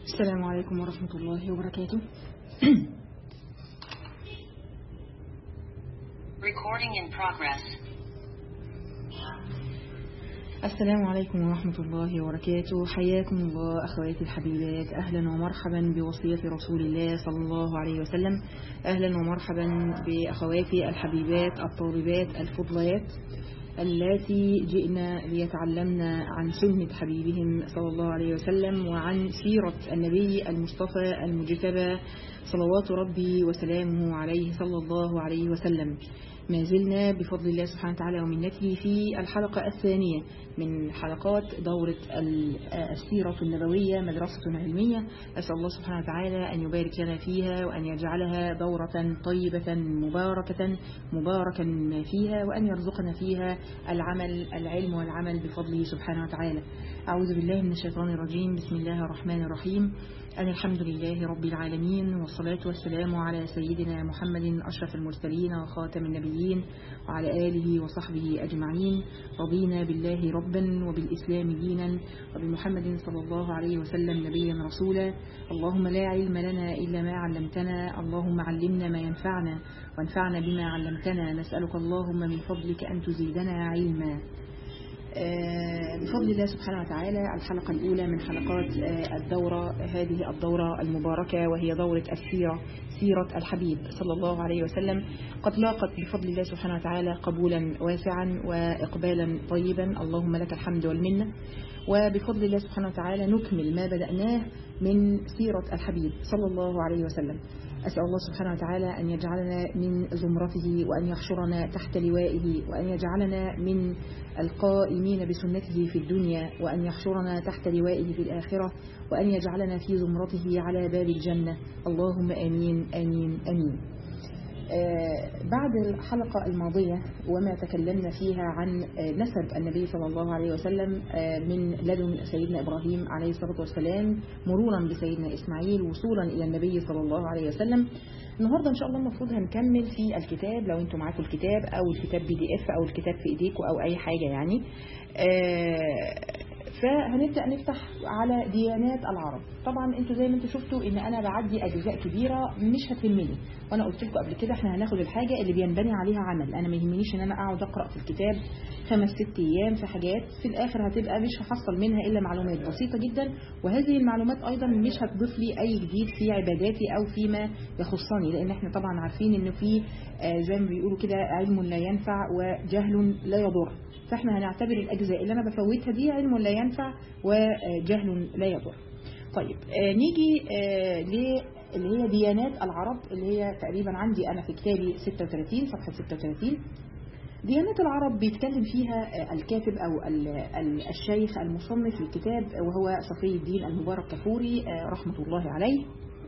السلام عليكم ورحمة الله وبركاته Recording in progress. السلام عليكم ورحمة الله وبركاته حياكم الله أخواتي الحبيبات أهلا ومرحبا بوصية رسول الله صلى الله عليه وسلم أهلا ومرحبا بأخواتي الحبيبات الطالبات الفضليات اللاتي جئنا ليتعلمنا عن سنة حبيبهم صلى الله عليه وسلم وعن سيرة النبي المصطفى المجتبى صلوات ربي وسلامه عليه صلى الله عليه وسلم ما زلنا بفضل الله سبحانه وتعالى ومنته في الحلقة الثانية من حلقات دورة السيرة النبوية مدرسة علمية أسأل الله سبحانه وتعالى أن يبارك لنا فيها وأن يجعلها دورة طيبة مباركة مباركا ما فيها وأن يرزقنا فيها العمل العلم والعمل بفضله سبحانه وتعالى أعوذ بالله من الشيطان الرجيم بسم الله الرحمن الرحيم أن الحمد لله رب العالمين والصلاة والسلام على سيدنا محمد أشرف المرسلين وخاتم النبيين وعلى آله وصحبه أجمعين رضينا بالله ربا وبالإسلام دينا وبمحمد صلى الله عليه وسلم نبيا رسولا اللهم لا علم لنا إلا ما علمتنا اللهم علمنا ما ينفعنا وانفعنا بما علمتنا نسألك اللهم من فضلك أن تزيدنا علما بفضل الله سبحانه وتعالى الحلقة الأولى من حلقات الدورة هذه الدورة المباركة وهي دورة السيرة سيرة الحبيب صلى الله عليه وسلم قد لاقت بفضل الله سبحانه وتعالى قبولا واسعا وإقبالا طيبا اللهم لك الحمد والمنة وبفضل الله سبحانه وتعالى نكمل ما بدأناه من سيرة الحبيب صلى الله عليه وسلم أسأل الله سبحانه وتعالى أن يجعلنا من زمرته وأن يحشرنا تحت لوائه وأن يجعلنا من القائمين بسنته في الدنيا وأن يحشرنا تحت لوائه في الآخرة وأن يجعلنا في زمرته على باب الجنة اللهم آمين آمين آمين آه بعد الحلقة الماضية وما تكلمنا فيها عن آه نسب النبي صلى الله عليه وسلم آه من لدن سيدنا إبراهيم عليه الصلاة والسلام مرورا بسيدنا إسماعيل وصولا إلى النبي صلى الله عليه وسلم النهاردة إن شاء الله المفروض هنكمل في الكتاب لو أنتم معاكم الكتاب أو الكتاب بي دي اف أو الكتاب في إيديكم أو أي حاجة يعني فهنبدأ نفتح على ديانات العرب طبعا انتوا زي ما انتوا شفتوا ان انا بعدي اجزاء كبيرة مش هتهمني وانا قلت لكم قبل كده احنا هناخد الحاجة اللي بينبني عليها عمل انا ما يهمنيش ان انا اقعد اقرا في الكتاب خمس ست ايام في حاجات في الاخر هتبقى مش هحصل منها الا معلومات بسيطة جدا وهذه المعلومات ايضا مش هتضيف لي اي جديد في عباداتي او فيما يخصني لان احنا طبعا عارفين ان في زي ما بيقولوا كده علم لا ينفع وجهل لا يضر فاحنا هنعتبر الأجزاء اللي أنا بفوتها دي علم لا ينفع وجهل لا يضر طيب آه نيجي آه اللي هي ديانات العرب اللي هي تقريبا عندي أنا في كتابي 36 صفحة 36 ديانات العرب بيتكلم فيها الكاتب أو الشيخ المصنف للكتاب وهو صفي الدين المبارك كفوري رحمة الله عليه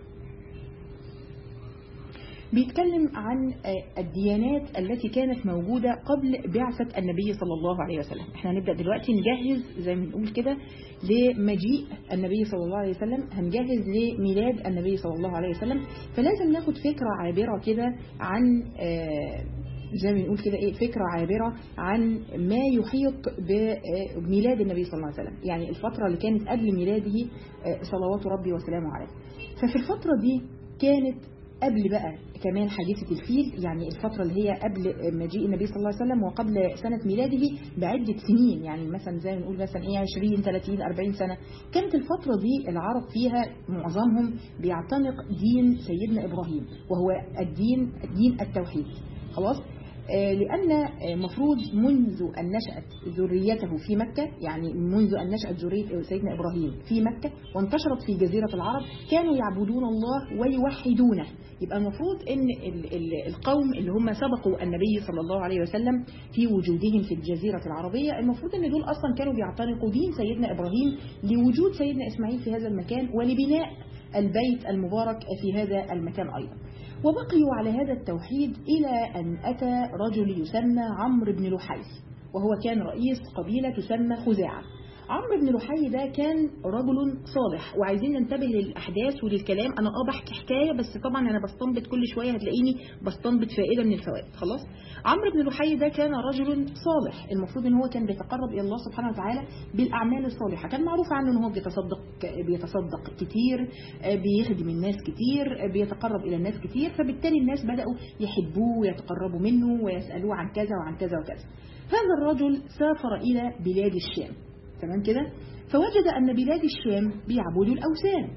بيتكلم عن الديانات التي كانت موجودة قبل بعثة النبي صلى الله عليه وسلم احنا هنبدأ دلوقتي نجهز زي ما بنقول كده لمجيء النبي صلى الله عليه وسلم هنجهز لميلاد النبي صلى الله عليه وسلم فلازم ناخد فكرة عابرة كده عن زي ما بنقول كده ايه فكرة عابرة عن ما يحيط بميلاد النبي صلى الله عليه وسلم يعني الفترة اللي كانت قبل ميلاده صلوات ربي وسلامه عليه ففي الفترة دي كانت قبل بقى كمان حادثة الفيل يعني الفترة اللي هي قبل مجيء النبي صلى الله عليه وسلم وقبل سنة ميلاده بعدة سنين يعني مثلا زي ما نقول مثلا ايه 20 30 40 سنة كانت الفترة دي العرب فيها معظمهم بيعتنق دين سيدنا إبراهيم وهو الدين دين التوحيد خلاص لأن مفروض منذ أن نشأت ذريته في مكة يعني منذ أن نشأت ذرية سيدنا إبراهيم في مكة وانتشرت في جزيرة العرب كانوا يعبدون الله ويوحدونه يبقى المفروض أن القوم اللي هم سبقوا النبي صلى الله عليه وسلم في وجودهم في الجزيرة العربية المفروض أن دول أصلا كانوا بيعتنقوا دين سيدنا إبراهيم لوجود سيدنا إسماعيل في هذا المكان ولبناء البيت المبارك في هذا المكان أيضا وبقيوا على هذا التوحيد إلى أن أتى رجل يسمى عمرو بن لحي وهو كان رئيس قبيلة تسمى خزاعة عمرو بن لحي ده كان رجل صالح وعايزين ننتبه للاحداث وللكلام انا اه بحكي حكايه بس طبعا انا بستنبط كل شويه هتلاقيني بستنبط فائده من الفوائد خلاص عمرو بن لحي ده كان رجل صالح المفروض ان هو كان بيتقرب الى الله سبحانه وتعالى بالاعمال الصالحه كان معروف عنه ان هو بيتصدق بيتصدق كتير بيخدم الناس كتير بيتقرب الى الناس كتير فبالتالي الناس بداوا يحبوه ويتقربوا منه ويسالوه عن كذا وعن كذا وكذا هذا الرجل سافر الى بلاد الشام تمام كده فوجد أن بلاد الشام بيعبدوا الأوثان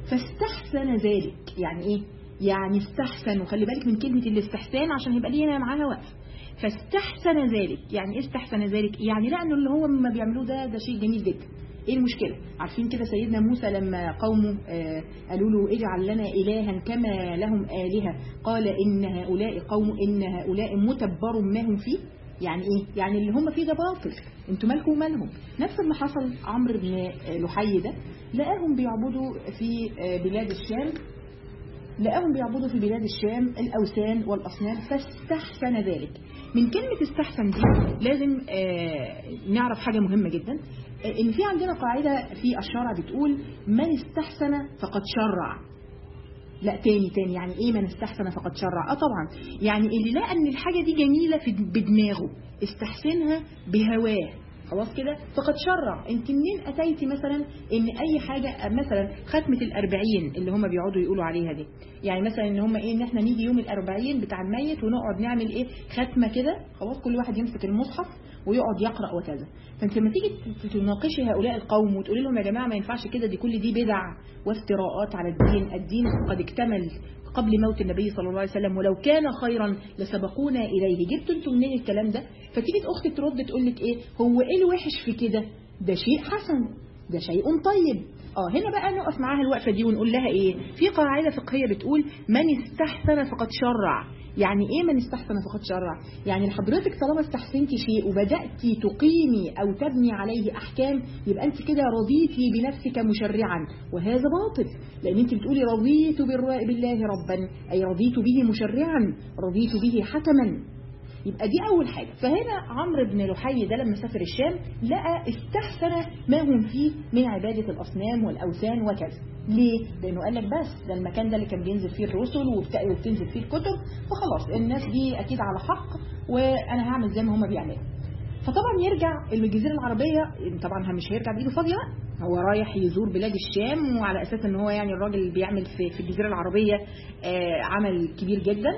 فاستحسن ذلك يعني إيه؟ يعني استحسن وخلي بالك من كلمة الاستحسان عشان يبقى لينا معاها وقف فاستحسن ذلك يعني ايه استحسن ذلك يعني لأنه اللي هو ما بيعملوه ده ده شيء جميل جدا ايه المشكلة عارفين كده سيدنا موسى لما قومه آه قالوا له اجعل لنا إلها كما لهم آلهة قال إن هؤلاء قوم إن هؤلاء متبر ما هم فيه يعني ايه يعني اللي هم فيه ده باطل انتوا مالكم ومالهم نفس اللي حصل عمرو بن لحي ده لقاهم بيعبدوا في بلاد الشام لقاهم بيعبدوا في بلاد الشام الأوثان والأصنام فاستحسن ذلك من كلمة استحسن دي لازم نعرف حاجة مهمة جدا ان في عندنا قاعدة في الشرع بتقول من استحسن فقد شرع لا تاني تاني يعني ايه من استحسن فقد شرع اه طبعا يعني اللي لقى ان الحاجة دي جميلة في بدماغه استحسنها بهواه خلاص كده فقد شرع انت منين اتيتي مثلا ان اي حاجة مثلا ختمة الاربعين اللي هم بيقعدوا يقولوا عليها دي يعني مثلا ان هم ايه ان احنا نيجي يوم الاربعين بتاع الميت ونقعد نعمل ايه ختمة كده خلاص كل واحد يمسك المصحف ويقعد يقرأ وكذا فانت لما تيجي تناقشي هؤلاء القوم وتقولي لهم يا جماعة ما ينفعش كده دي كل دي بدع وافتراءات على الدين الدين قد اكتمل قبل موت النبي صلى الله عليه وسلم ولو كان خيرا لسبقونا إليه جبتوا انتم منين الكلام ده فتيجي أختك ترد تقول لك إيه هو إيه الوحش في كده ده شيء حسن ده شيء طيب اه هنا بقى نقف معاها الوقفة دي ونقول لها ايه في قاعدة فقهية بتقول من استحسن فقد شرع يعني ايه من استحسن فقد شرع يعني حضرتك طالما استحسنتي شيء وبدأتي تقيمي او تبني عليه احكام يبقى انت كده رضيتي بنفسك مشرعا وهذا باطل لان انت بتقولي رضيت بالله ربا اي رضيت به مشرعا رضيت به حكما يبقى دي أول حاجة فهنا عمرو بن لحي ده لما سافر الشام لقى استحسن ما هم فيه من عبادة الأصنام والأوثان وكذا ليه؟ لأنه قال لك بس ده المكان ده اللي كان بينزل فيه الرسل وبتنزل فيه الكتب فخلاص الناس دي أكيد على حق وأنا هعمل زي ما هم بيعملوا فطبعا يرجع الجزيرة العربية طبعا مش هيرجع بإيده فاضية هو رايح يزور بلاد الشام وعلى أساس ان هو يعني الراجل اللي بيعمل في, في الجزيرة العربية عمل كبير جدا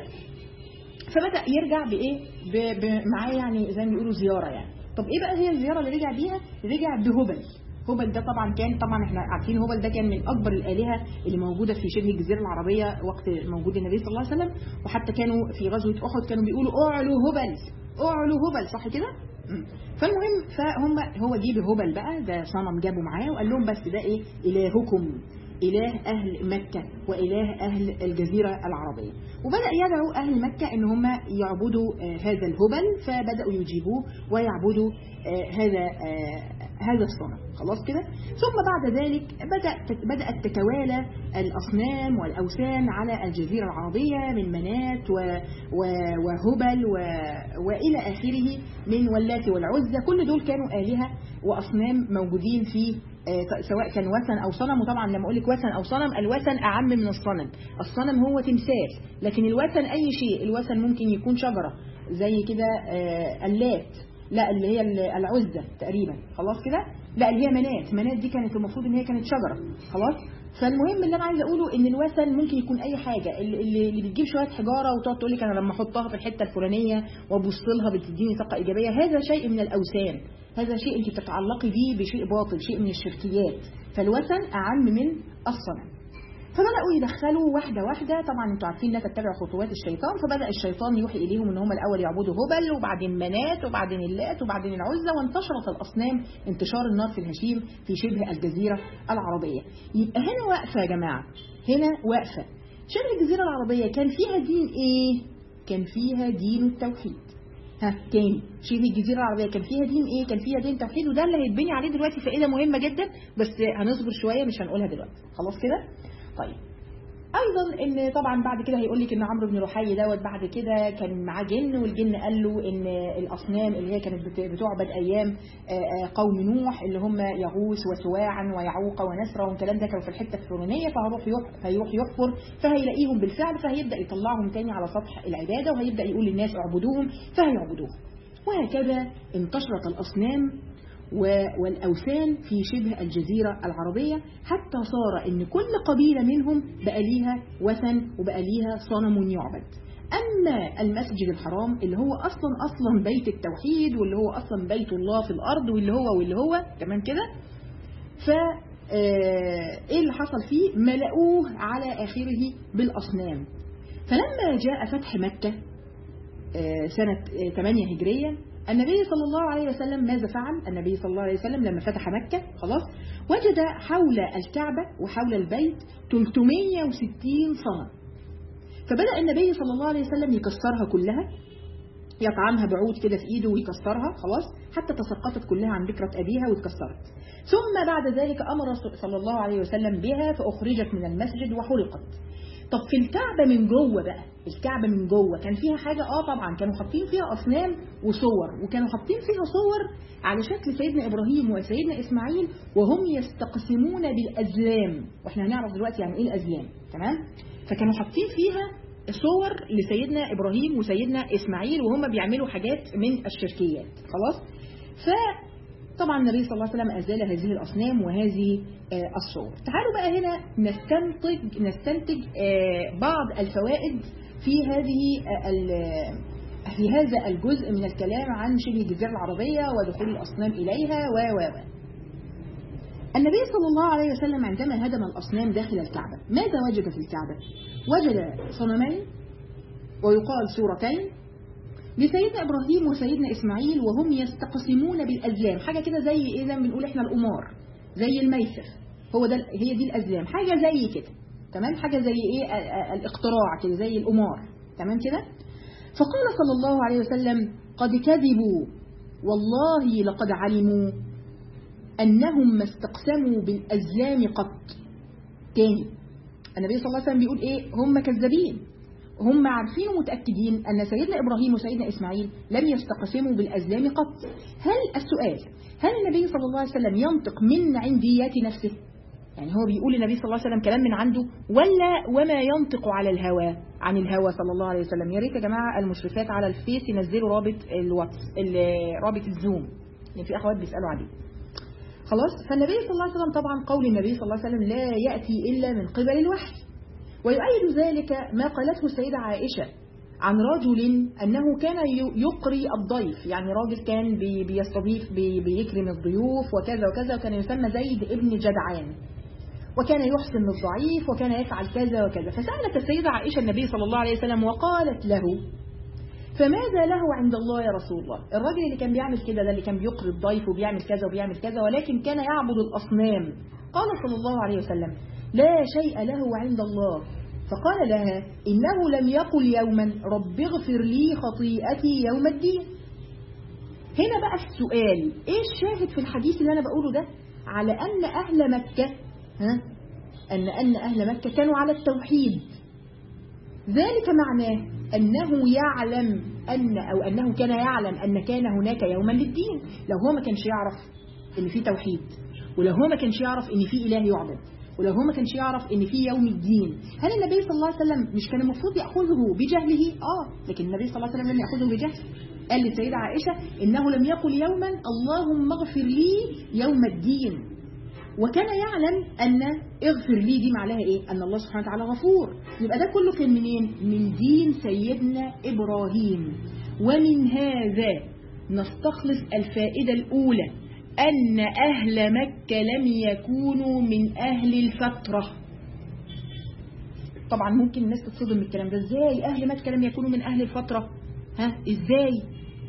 فبدأ يرجع بإيه معاه يعني زي ما بيقولوا زيارة يعني طب إيه بقى هي الزيارة اللي رجع بيها رجع بهبل هبل ده طبعا كان طبعا احنا عارفين هبل ده كان من أكبر الآلهة اللي موجودة في شبه الجزيرة العربية وقت موجود النبي صلى الله عليه وسلم وحتى كانوا في غزوة أحد كانوا بيقولوا أعلوا هبل أعلوا هبل صح كده فالمهم فهم هو جيب هبل بقى ده صنم جابه معاه وقال لهم بس ده ايه إلهكم إله أهل مكة وإله أهل الجزيرة العربية وبدأ يدعو أهل مكة إن هم يعبدوا هذا الهبل فبدأوا يجيبوه ويعبدوا هذا هذا الصنم خلاص كده ثم بعد ذلك بدأ بدأت تتوالى الأصنام والأوثان على الجزيرة العربية من منات و و وهبل و وإلى آخره من واللات والعزة كل دول كانوا آلهة وأصنام موجودين في سواء كان وثن أو صنم وطبعا لما أقول لك وثن أو صنم الوثن أعم من الصنم الصنم هو تمثال لكن الوثن أي شيء الوثن ممكن يكون شجرة زي كده اللات لا اللي هي العزة تقريبا خلاص كده لا اللي هي منات منات دي كانت المفروض ان هي كانت شجرة خلاص فالمهم اللي انا عايزه اقوله ان الوثن ممكن يكون اي حاجه اللي, اللي بتجيب شويه حجاره وتقعد تقول لك انا لما احطها في الحته الفلانيه وابص لها بتديني طاقه ايجابيه هذا شيء من الاوثان هذا شيء انت بتتعلقي به بشيء باطل شيء من الشركيات فالوثن اعم من الصنم فبدأوا يدخلوا واحدة واحدة طبعا انتوا عارفين لا تتبع خطوات الشيطان فبدأ الشيطان يوحي إليهم ان هم الأول يعبدوا هبل وبعدين منات وبعدين اللات وبعدين العزة وانتشرت الأصنام انتشار النار في الهشيم في شبه الجزيرة العربية يبقى هنا واقفة يا جماعة هنا واقفة شبه الجزيرة العربية كان فيها دين ايه كان فيها دين التوحيد ها تاني شبه الجزيرة العربية كان فيها دين ايه كان فيها دين توحيد وده اللي هيتبني عليه دلوقتي فائدة مهمة جدا بس هنصبر شوية مش هنقولها دلوقتي خلاص كده طيب ايضا ان طبعا بعد كده هيقول لك ان عمرو بن رحي دوت بعد كده كان معاه جن والجن قال له ان الاصنام اللي هي كانت بت- بتعبد ايام آه، آه، قوم نوح اللي هم يغوث وسواعا ويعوق ونسرا والكلام ده كانوا في الحته الفلانيه فهيروح يح- فيروح يحفر فهيلاقيهم بالفعل فهيبدا يطلعهم تاني على سطح العباده وهيبدا يقول للناس اعبدوهم فهيعبدوهم وهكذا انتشرت الاصنام و- والأوثان في شبه الجزيرة العربية حتى صار إن كل قبيلة منهم بقى ليها وثن وبقى ليها صنم يعبد أما المسجد الحرام اللي هو أصلا أصلا بيت التوحيد واللي هو أصلا بيت الله في الأرض واللي هو واللي هو تمام كده ف آه، ايه اللي حصل فيه ملأوه على آخره بالأصنام فلما جاء فتح مكة آه، سنة آه، 8 هجرية النبي صلى الله عليه وسلم ماذا فعل؟ النبي صلى الله عليه وسلم لما فتح مكة خلاص وجد حول الكعبة وحول البيت 360 صنم فبدأ النبي صلى الله عليه وسلم يكسرها كلها يطعنها بعود كده في ايده ويكسرها خلاص حتى تسقطت كلها عن بكرة أبيها واتكسرت ثم بعد ذلك أمر صلى الله عليه وسلم بها فأخرجت من المسجد وحرقت طب في الكعبة من جوه بقى الكعبة من جوه كان فيها حاجة اه طبعا كانوا حاطين فيها أصنام وصور وكانوا حاطين فيها صور على شكل سيدنا إبراهيم وسيدنا إسماعيل وهم يستقسمون بالأزلام واحنا هنعرف دلوقتي يعني إيه الأزلام تمام فكانوا حاطين فيها صور لسيدنا إبراهيم وسيدنا إسماعيل وهم بيعملوا حاجات من الشركيات خلاص فطبعا النبي صلى الله عليه وسلم أزال هذه الأصنام وهذه آه، الصور تعالوا بقى هنا نستنتج نستنتج آه، بعض الفوائد في هذه آه، ال- في هذا الجزء من الكلام عن شبه الجزيرة العربية ودخول الأصنام إليها و و و النبي صلى الله عليه وسلم عندما هدم الأصنام داخل الكعبة ماذا وجد في الكعبة؟ وجد صنمين ويقال سورتين لسيدنا إبراهيم وسيدنا إسماعيل وهم يستقسمون بالأزلام حاجة كده زي إيه زي ما بنقول إحنا الأمار زي الميسر هو ده هي دي الأزلام حاجة زي كده تمام حاجة زي إيه ال- ال- الاقتراع كده زي الأمار تمام كده فقال صلى الله عليه وسلم قد كذبوا والله لقد علموا أنهم ما استقسموا بالأزلام قط تاني النبي صلى الله عليه وسلم بيقول إيه هم كذابين هم عارفين ومتأكدين أن سيدنا إبراهيم وسيدنا إسماعيل لم يستقسموا بالأزلام قط هل السؤال هل النبي صلى الله عليه وسلم ينطق من عنديات نفسه يعني هو بيقول النبي صلى الله عليه وسلم كلام من عنده ولا وما ينطق على الهوى عن الهوى صلى الله عليه وسلم يا ريت يا جماعة المشرفات على الفيس ينزلوا رابط الواتس ال- رابط الزوم يعني في أخوات بيسألوا عليه خلاص فالنبي صلى الله عليه وسلم طبعا قول النبي صلى الله عليه وسلم لا يأتي إلا من قبل الوحي ويؤيد ذلك ما قالته السيدة عائشة عن رجل أنه كان ي- يقري الضيف يعني راجل كان بي- بيستضيف بي- بيكرم الضيوف وكذا وكذا وكان يسمى زيد ابن جدعان وكان يحسن الضعيف وكان يفعل كذا وكذا فسألت السيدة عائشة النبي صلى الله عليه وسلم وقالت له فماذا له عند الله يا رسول الله الراجل اللي كان بيعمل كده ده اللي كان بيقري الضيف وبيعمل كذا وبيعمل كذا ولكن كان يعبد الأصنام قال صلى الله عليه وسلم لا شيء له عند الله فقال لها إنه لم يقل يوما رب اغفر لي خطيئتي يوم الدين هنا بقى السؤال ايه الشاهد في الحديث اللي انا بقوله ده على ان اهل مكة ها ان ان اهل مكة كانوا على التوحيد ذلك معناه أنه يعلم أن أو أنه كان يعلم أن كان هناك يوما للدين لو هو ما كانش يعرف إن في توحيد ولو هو ما كانش يعرف إن في إله يعبد ولو هو ما كانش يعرف إن في يوم الدين هل النبي صلى الله عليه وسلم مش كان المفروض يأخذه بجهله آه لكن النبي صلى الله عليه وسلم لم يأخذه بجهل قال للسيدة عائشة إنه لم يقل يوما اللهم اغفر لي يوم الدين وكان يعلم أن اغفر لي دي معناها إيه أن الله سبحانه وتعالى غفور يبقى ده كله كان منين من دين سيدنا إبراهيم ومن هذا نستخلص الفائدة الأولى أن أهل مكة لم يكونوا من أهل الفترة طبعا ممكن الناس تتصدم من الكلام ده ازاي أهل مكة لم يكونوا من أهل الفترة ها ازاي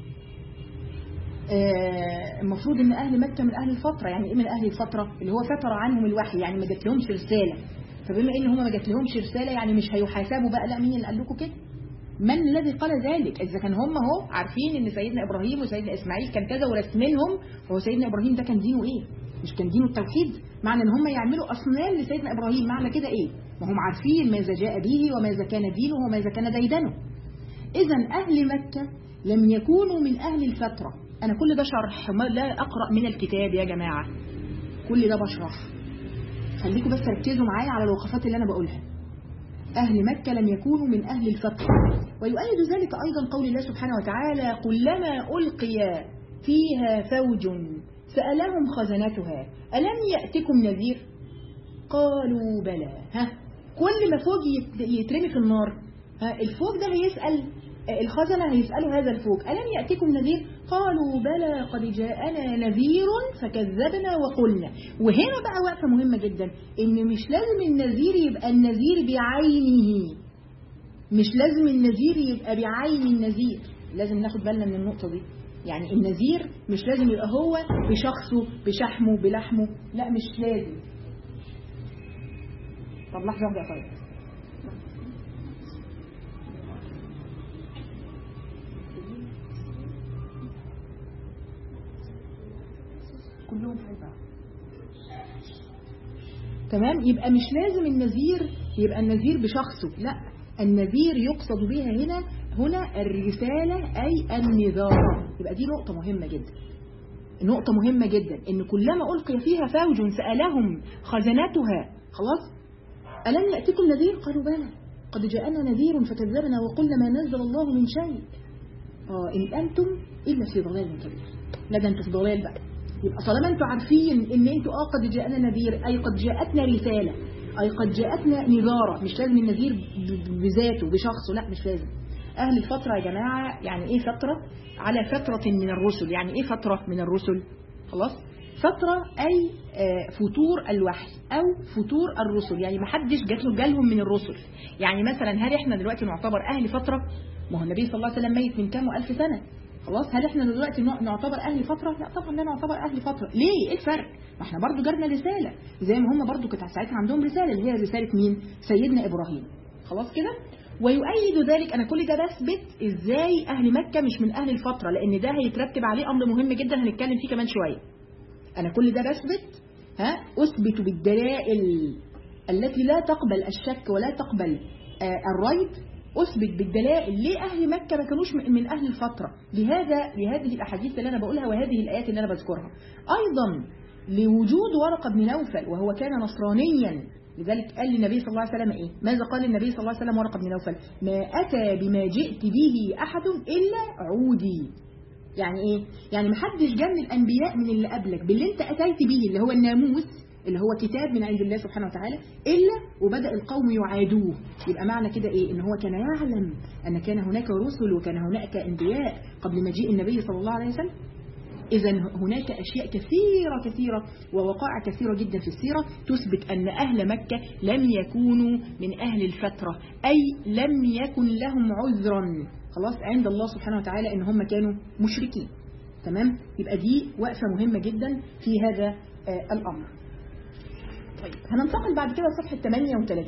آه، المفروض ان اهل مكة من اهل الفترة يعني ايه من اهل الفترة اللي هو فتر عنهم الوحي يعني ما جات لهمش رسالة فبما ان هم ما جات لهمش رسالة يعني مش هيحاسبوا بقى لا مين اللي قال لكم كده من الذي قال ذلك اذا كان هم اهو عارفين ان سيدنا ابراهيم وسيدنا اسماعيل كان كذا ورسمينهم هو سيدنا ابراهيم ده كان دينه ايه مش كان دينه التوحيد معنى ان هم يعملوا اصنام لسيدنا ابراهيم معنى كده ايه ما هم عارفين ماذا جاء به وماذا كان دينه وماذا كان ديدنه اذا اهل مكه لم يكونوا من اهل الفتره انا كل ده شرح ما لا اقرا من الكتاب يا جماعه كل ده بشرح خليكم بس ركزوا معايا على الوقفات اللي انا بقولها أهل مكة لم يكونوا من أهل الفتح ويؤيد ذلك أيضا قول الله سبحانه وتعالى كلما ألقي فيها فوج سألهم خزنتها ألم يأتكم نذير قالوا بلى ها كل ما فوج يت- يترمي في النار ها الفوج ده هيسأل الخزنة هيسألوا هذا الفوج ألم يأتكم نذير قالوا بلى قد جاءنا نذير فكذبنا وقلنا وهنا بقى وقفة مهمة جدا إن مش لازم النذير يبقى النذير بعينه مش لازم النذير يبقى بعين النذير لازم ناخد بالنا من النقطة دي يعني النذير مش لازم يبقى هو بشخصه بشحمه بلحمه لا مش لازم طب لحظة واحدة يا طيب كلهم في بعض تمام يبقى مش لازم النذير يبقى النذير بشخصه لا النذير يقصد بها هنا هنا الرسالة أي النذارة يبقى دي نقطة مهمة جدا نقطة مهمة جدا إن كلما ألقي فيها فوج سألهم خزنتها خلاص ألم يأتكم نذير قالوا بلى قد جاءنا نذير فكذبنا وقلنا ما نزل الله من شيء آه إن أنتم إلا في ضلال كبير لا ده أنتم في ضلال بقى يبقى طالما أنتم عارفين إن أنتم آه قد جاءنا نذير أي قد جاءتنا رسالة أي قد جاءتنا نذارة مش لازم النذير ب- بذاته بشخصه لا مش لازم أهل الفترة يا جماعة يعني إيه فترة على فترة من الرسل يعني إيه فترة من الرسل خلاص فترة أي آه، فتور الوحي أو فتور الرسل يعني ما حدش جات له جالهم من الرسل يعني مثلا هل إحنا دلوقتي نعتبر أهل فترة ما هو النبي صلى الله عليه وسلم ميت من كام وألف سنة خلاص هل احنا دلوقتي نع- نعتبر اهل فتره لا طبعا لا نعتبر اهل فتره ليه ايه الفرق ما احنا برضو جالنا رساله زي ما هم برضو كانت ساعتها عندهم رساله اللي هي رساله مين سيدنا ابراهيم خلاص كده ويؤيد ذلك انا كل ده بثبت ازاي اهل مكه مش من اهل الفتره لان ده هيترتب عليه امر مهم جدا هنتكلم فيه كمان شويه انا كل ده بثبت ها اثبت بالدلائل التي لا تقبل الشك ولا تقبل آه، الريب اثبت بالدلائل ليه اهل مكه ما كانوش من من اهل الفتره لهذا لهذه الاحاديث اللي انا بقولها وهذه الايات اللي انا بذكرها ايضا لوجود ورقه بن نوفل وهو كان نصرانيا لذلك قال للنبي صلى الله عليه وسلم ايه ماذا قال النبي صلى الله عليه وسلم ورقه بن نوفل ما اتى بما جئت به احد الا عودي يعني ايه يعني محدش جاب من الانبياء من اللي قبلك باللي انت اتيت به اللي هو الناموس اللي هو كتاب من عند الله سبحانه وتعالى الا وبدا القوم يعادوه يبقى معنى كده ايه ان هو كان يعلم ان كان هناك رسل وكان هناك انبياء قبل مجيء النبي صلى الله عليه وسلم إذا هناك أشياء كثيرة كثيرة ووقائع كثيرة جدا في السيرة تثبت أن أهل مكة لم يكونوا من أهل الفترة أي لم يكن لهم عذرا خلاص عند الله سبحانه وتعالى إن هم كانوا مشركين تمام يبقى دي وقفة مهمة جدا في هذا آه الأمر طيب هننتقل بعد كده لصفحة 38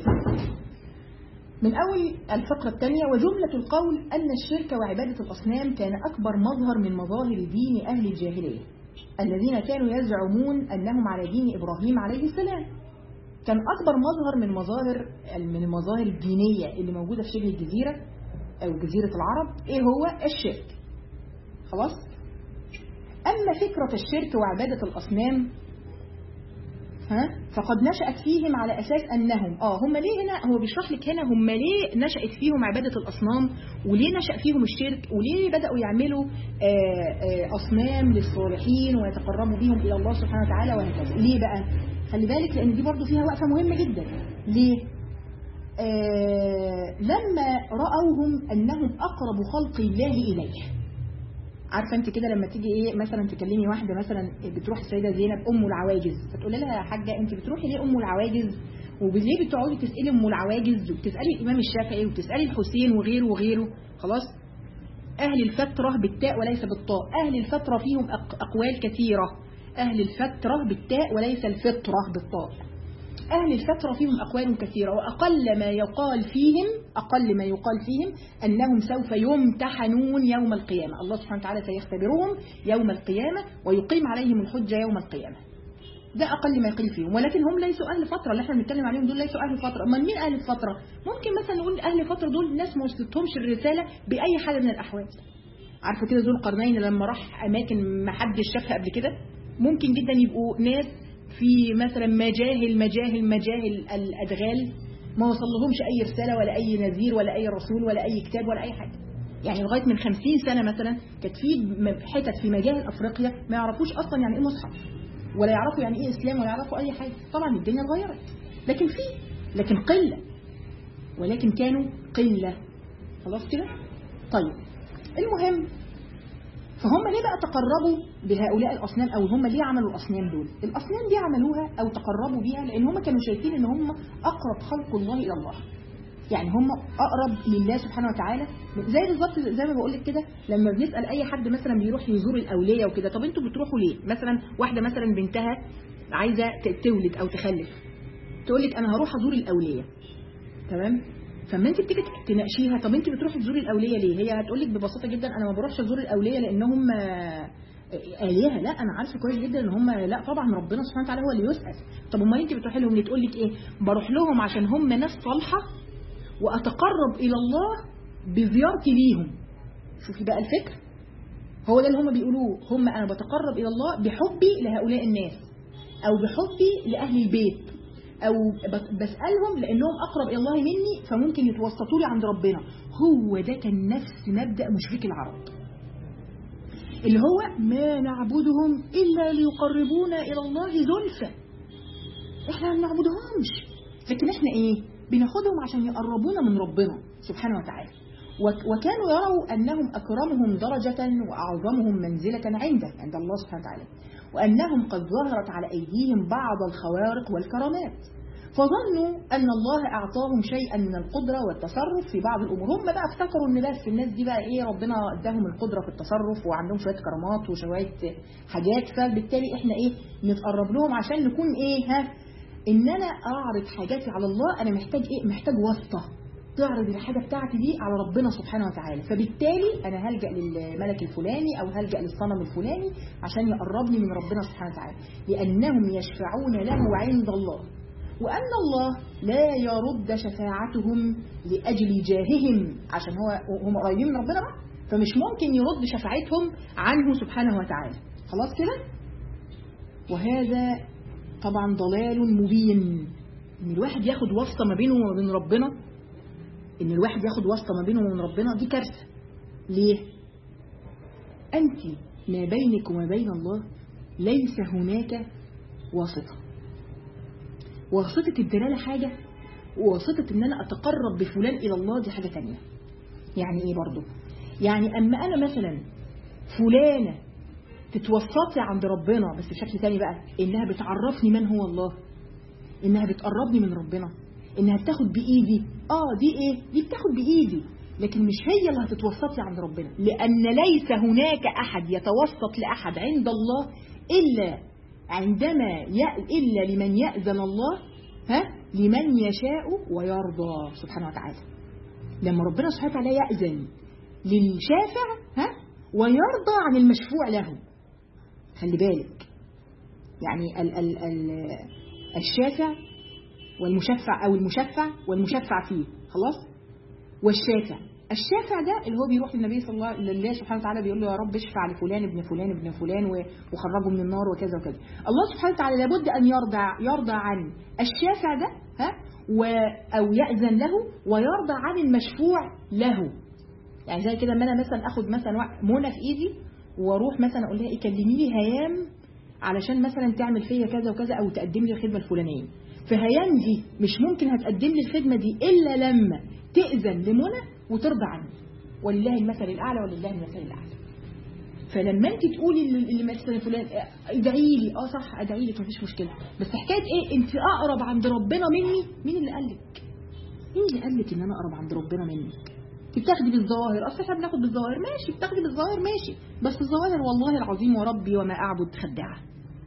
من أول الفقرة الثانية وجملة القول أن الشرك وعبادة الأصنام كان أكبر مظهر من مظاهر دين أهل الجاهلية الذين كانوا يزعمون أنهم على دين إبراهيم عليه السلام كان أكبر مظهر من مظاهر من المظاهر الدينية اللي موجودة في شبه الجزيرة أو جزيرة العرب إيه هو الشرك خلاص أما فكرة الشرك وعبادة الأصنام ها فقد نشأت فيهم على أساس أنهم آه هم ليه هنا هو بيشرح لك هنا هم ليه نشأت فيهم عبادة الأصنام وليه نشأ فيهم الشرك وليه بدأوا يعملوا آآ آآ أصنام للصالحين ويتقربوا بهم إلى الله سبحانه وتعالى وهكذا ليه بقى خلي بالك لأن دي برضو فيها وقفة مهمة جدا ليه آه لما رأوهم أنهم أقرب خلق الله إليه عارفه انت كده لما تيجي ايه مثلا تكلمي واحده مثلا بتروح السيده زينب ام العواجز فتقول لها يا حاجه انت بتروحي ليه ام العواجز وليه بتقعدي تسالي ام العواجز وبتسالي الامام الشافعي وبتسالي الحسين وغيره وغيره خلاص اهل الفتره بالتاء وليس بالطاء اهل الفتره فيهم أق- اقوال كثيره اهل الفتره بالتاء وليس الفطره بالطاء أهل الفترة فيهم أقوال كثيرة وأقل ما يقال فيهم أقل ما يقال فيهم أنهم سوف يمتحنون يوم القيامة الله سبحانه وتعالى سيختبرهم يوم القيامة ويقيم عليهم الحجة يوم القيامة ده اقل ما يقل فيهم ولكن هم ليسوا اهل فتره اللي احنا بنتكلم عليهم دول ليسوا اهل فتره امال مين اهل الفتره ممكن مثلا نقول اهل فتره دول ناس ما وصلتهمش الرساله باي حال من الاحوال عارفه كده ذو القرنين لما راح اماكن ما حدش شافها قبل كده ممكن جدا يبقوا ناس في مثلا مجاهل مجاهل مجاهل الادغال ما وصل لهمش اي رساله ولا اي نذير ولا اي رسول ولا اي كتاب ولا اي حاجه يعني لغايه من 50 سنه مثلا كانت في حتت في مجاهل افريقيا ما يعرفوش اصلا يعني ايه مصحف ولا يعرفوا يعني ايه اسلام ولا يعرفوا اي حاجه طبعا الدنيا اتغيرت لكن في لكن قله ولكن كانوا قله خلاص كده طيب المهم فهم ليه بقى تقربوا بهؤلاء الأصنام أو هم ليه عملوا الأصنام دول الأصنام دي عملوها أو تقربوا بيها لأن هم كانوا شايفين أن هم أقرب خلق الله إلى الله يعني هم أقرب لله سبحانه وتعالى زي بالظبط زي ما بقول لك كده لما بنسأل أي حد مثلا بيروح يزور الأولية وكده طب أنتوا بتروحوا ليه مثلا واحدة مثلا بنتها عايزة تولد أو تخلف تقول لك أنا هروح أزور الأولية تمام فما انت بتيجي تناقشيها طب انت بتروحي تزوري الاوليه ليه هي هتقول لك ببساطه جدا انا ما بروحش ازور الاوليه لانهم آلهة لا أنا عارفة كويس جدا إن هم لا طبعا ربنا سبحانه وتعالى هو اللي يسأل طب أمال أنت بتروحي لهم ليه تقول لك إيه بروح لهم عشان هم ناس صالحة وأتقرب إلى الله بزيارتي ليهم شوفي بقى الفكر هو ده اللي هم بيقولوه هم أنا بتقرب إلى الله بحبي لهؤلاء الناس أو بحبي لأهل البيت أو بسألهم لأنهم أقرب إلى الله مني فممكن يتوسطوا لي عند ربنا هو ده كان نفس مبدأ مشرك العرب اللي هو ما نعبدهم إلا ليقربونا إلى الله زلفى إحنا ما بنعبدهمش لكن إحنا إيه بناخدهم عشان يقربونا من ربنا سبحانه وتعالى وكانوا يروا أنهم أكرمهم درجة وأعظمهم منزلة عنده عند الله سبحانه وتعالى وأنهم قد ظهرت على أيديهم بعض الخوارق والكرامات فظنوا أن الله أعطاهم شيئا من القدرة والتصرف في بعض الأمور هم بقى افتكروا أن بس الناس دي بقى إيه ربنا اداهم القدرة في التصرف وعندهم شوية كرامات وشوية حاجات فبالتالي إحنا إيه نتقرب لهم عشان نكون إيه ها إن أنا أعرض حاجاتي على الله أنا محتاج إيه محتاج واسطة تعرض الحاجة بتاعتي دي على ربنا سبحانه وتعالى فبالتالي أنا هلجأ للملك الفلاني أو هلجأ للصنم الفلاني عشان يقربني من ربنا سبحانه وتعالى لأنهم يشفعون له عند الله وأن الله لا يرد شفاعتهم لأجل جاههم عشان هو هم قريبين من ربنا بقى فمش ممكن يرد شفاعتهم عنه سبحانه وتعالى خلاص كده وهذا طبعا ضلال مبين ان الواحد ياخد واسطه ما بينه وما بين ربنا ان الواحد ياخد واسطه ما بينه وبين ربنا دي كارثه ليه انت ما بينك وما بين الله ليس هناك واسطه واسطه الدلاله حاجه وواسطه ان انا اتقرب بفلان الى الله دي حاجه تانية يعني ايه برضو يعني اما انا مثلا فلانه تتوسطي عند ربنا بس بشكل تاني بقى انها بتعرفني من هو الله انها بتقربني من ربنا انها بتاخد بايدي اه دي ايه دي بتاخد بايدي لكن مش هي اللي هتتوسطي عند ربنا لان ليس هناك احد يتوسط لاحد عند الله الا عندما ي... الا لمن ياذن الله ها لمن يشاء ويرضى سبحانه وتعالى لما ربنا سبحانه وتعالى ياذن للشافع ها ويرضى عن المشفوع له خلي بالك يعني ال ال ال الشافع والمشفع أو المشفع والمشفع فيه خلاص والشافع الشافع ده اللي هو بيروح للنبي صلى الله لله سبحانه وتعالى بيقول له يا رب اشفع لفلان ابن فلان ابن فلان وخرجه من النار وكذا وكذا الله سبحانه وتعالى لابد أن يرضى يرضى عن الشافع ده ها و أو يأذن له ويرضى عن المشفوع له يعني زي كده ما انا مثلا اخد مثلا منى في ايدي واروح مثلا اقول لها ايه كلمي لي هيام علشان مثلا تعمل فيا كذا وكذا او تقدم لي الخدمه الفلانيه فهيام دي مش ممكن هتقدم لي الخدمه دي الا لما تاذن لمنى وترضى عني ولله المثل الاعلى ولله المثل الاعلى فلما انت تقولي اللي مثلا فلان ادعي لي اه صح ادعي لك مفيش مشكله بس حكايه ايه انت اقرب عند ربنا مني مين اللي قال لك مين اللي قال لك ان انا اقرب عند ربنا منك بتاخدي بالظاهر اصل احنا بناخد بالظاهر ماشي بتاخدي بالظاهر ماشي بس الظواهر والله العظيم وربي وما اعبد خداعه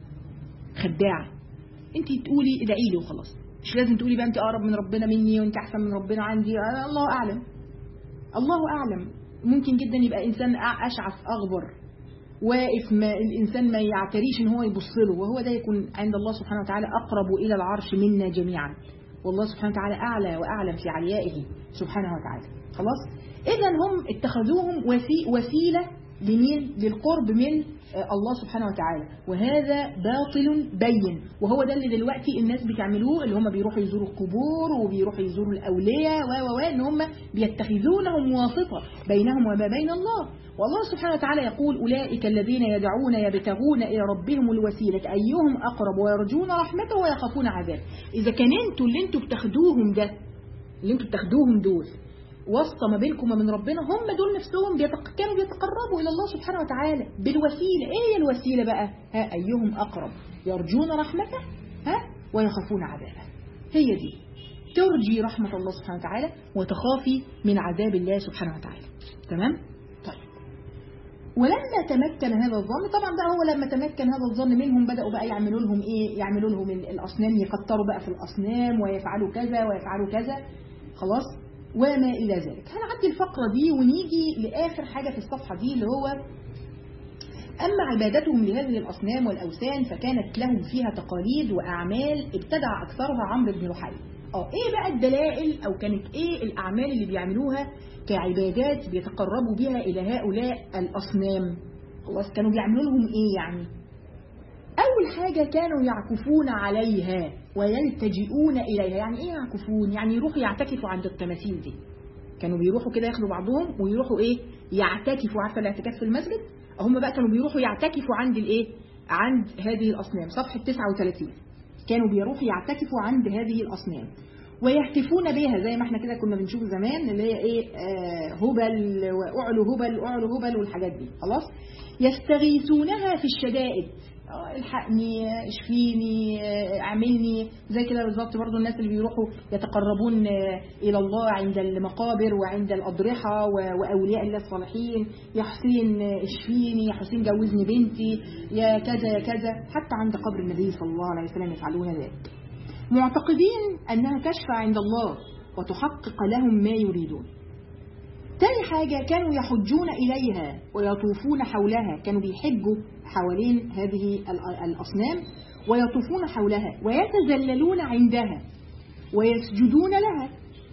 خداعه انت تقولي ادعي لي وخلاص مش لازم تقولي بقى انت اقرب من ربنا مني وانت احسن من ربنا عندي الله اعلم الله اعلم ممكن جدا يبقى انسان اشعث اغبر واقف ما الإنسان ما يعتريش إن هو يبص له وهو ده يكون عند الله سبحانه وتعالى أقرب إلى العرش منا جميعا والله سبحانه وتعالى أعلى وأعلم في عليائه سبحانه وتعالى خلاص إذا هم اتخذوهم وسي وسيلة لمين للقرب من الله سبحانه وتعالى وهذا باطل بين وهو ده اللي دلوقتي الناس بتعملوه اللي هم بيروحوا يزوروا القبور وبيروحوا يزوروا الأولياء و و ان هم بيتخذونهم واسطة بينهم وما بين الله والله سبحانه وتعالى يقول أولئك الذين يدعون يبتغون إلى ربهم الوسيلة أيهم أقرب ويرجون رحمته ويخافون عذابه إذا كان انتوا اللي انتوا بتاخدوهم ده اللي انتوا بتاخدوهم دول واسطة ما بينكم ومن ربنا هم دول نفسهم بيتق... كانوا بيتقربوا إلى الله سبحانه وتعالى بالوسيلة إيه هي الوسيلة بقى ها أيهم أقرب يرجون رحمته ها ويخافون عذابه هي دي ترجي رحمة الله سبحانه وتعالى وتخافي من عذاب الله سبحانه وتعالى تمام طيب ولما تمكن هذا الظن طبعا بقى هو لما تمكن هذا الظن منهم بدأوا بقى يعملوا لهم ايه يعملوا لهم الأصنام يكتروا بقى في الأصنام ويفعلوا كذا ويفعلوا كذا خلاص وما إلى ذلك هنعدي الفقرة دي ونيجي لآخر حاجة في الصفحة دي اللي هو أما عبادتهم لهذه الأصنام والأوثان فكانت لهم فيها تقاليد وأعمال ابتدع أكثرها عمرو بن رحيل اه ايه بقى الدلائل او كانت ايه الاعمال اللي بيعملوها كعبادات بيتقربوا بها الى هؤلاء الاصنام خلاص كانوا بيعملوا لهم ايه يعني اول حاجة كانوا يعكفون عليها ويلتجئون اليها يعني ايه يعكفون يعني يروحوا يعتكفوا عند التماثيل دي كانوا بيروحوا كده ياخدوا بعضهم ويروحوا ايه يعتكفوا عارفه الاعتكاف في المسجد هم بقى كانوا بيروحوا يعتكفوا عند الايه عند هذه الاصنام صفحه 39 كانوا بيروحوا يعتكفوا عند هذه الأصنام ويهتفون بها زي ما احنا كده كنا بنشوف زمان اللي هي ايه آه هبل واعلو هبل اعلو هبل والحاجات دي خلاص يستغيثونها في الشدائد الحقني اشفيني اعملني زي كده بالظبط برضو الناس اللي بيروحوا يتقربون الى الله عند المقابر وعند الاضرحه واولياء الله الصالحين يا حسين اشفيني يا حسين جوزني بنتي يا كذا يا كذا حتى عند قبر النبي صلى الله عليه وسلم يفعلون ذلك معتقدين انها تشفع عند الله وتحقق لهم ما يريدون تاني حاجة كانوا يحجون إليها ويطوفون حولها كانوا بيحجوا حوالين هذه الأصنام ويطوفون حولها ويتذللون عندها ويسجدون لها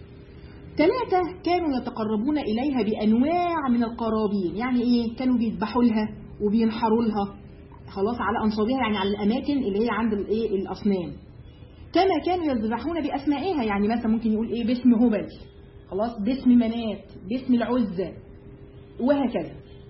ثلاثة كانوا يتقربون إليها بأنواع من القرابين يعني إيه كانوا بيذبحوا لها وبينحروا لها خلاص على أنصابها يعني على الأماكن اللي هي عند الإيه الأصنام كما كانوا يذبحون بأسمائها يعني مثلا ممكن يقول إيه باسم هبل خلاص باسم منات باسم العزة وهكذا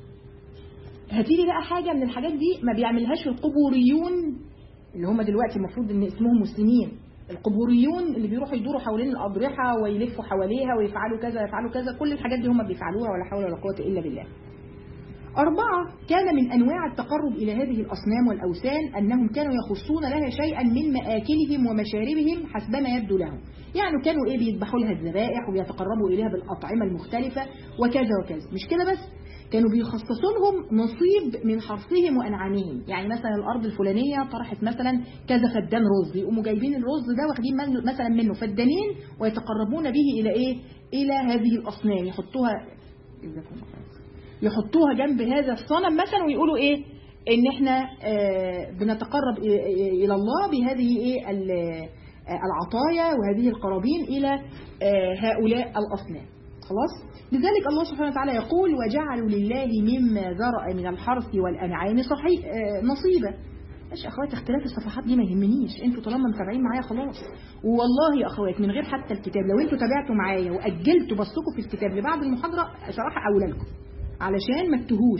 هتيجي بقى حاجة من الحاجات دي ما بيعملهاش القبوريون اللي هم دلوقتي المفروض ان اسمهم مسلمين القبوريون اللي بيروحوا يدوروا حوالين الأضرحة ويلفوا حواليها ويفعلوا كذا يفعلوا كذا كل الحاجات دي هم بيفعلوها ولا حول ولا قوة إلا بالله أربعة كان من أنواع التقرب إلى هذه الأصنام والأوثان أنهم كانوا يخصون لها شيئا من مآكلهم ومشاربهم حسبما يبدو لهم يعني كانوا إيه بيذبحوا لها الذبائح ويتقربوا إليها بالأطعمة المختلفة وكذا وكذا مش كده بس كانوا بيخصصوا لهم نصيب من حرثهم وأنعامهم يعني مثلا الأرض الفلانية طرحت مثلا كذا فدان رز يقوموا جايبين الرز ده واخدين مثلا منه فدانين ويتقربون به إلى إيه إلى هذه الأصنام يحطوها يحطوها جنب هذا الصنم مثلا ويقولوا ايه ان احنا آه بنتقرب الى الله بهذه ايه العطايا وهذه القرابين الى آه هؤلاء الاصنام خلاص لذلك الله سبحانه وتعالى يقول وجعلوا لله مما ذرأ من الحرث والأنعام صحيح آه نصيبا ماشي اخوات اختلاف الصفحات دي ما يهمنيش انتوا طالما متابعين معايا خلاص والله يا اخوات من غير حتى الكتاب لو انتوا تابعتوا معايا واجلتوا بصكم في الكتاب لبعد المحاضره صراحه اولى لكم علشان ما تتهوش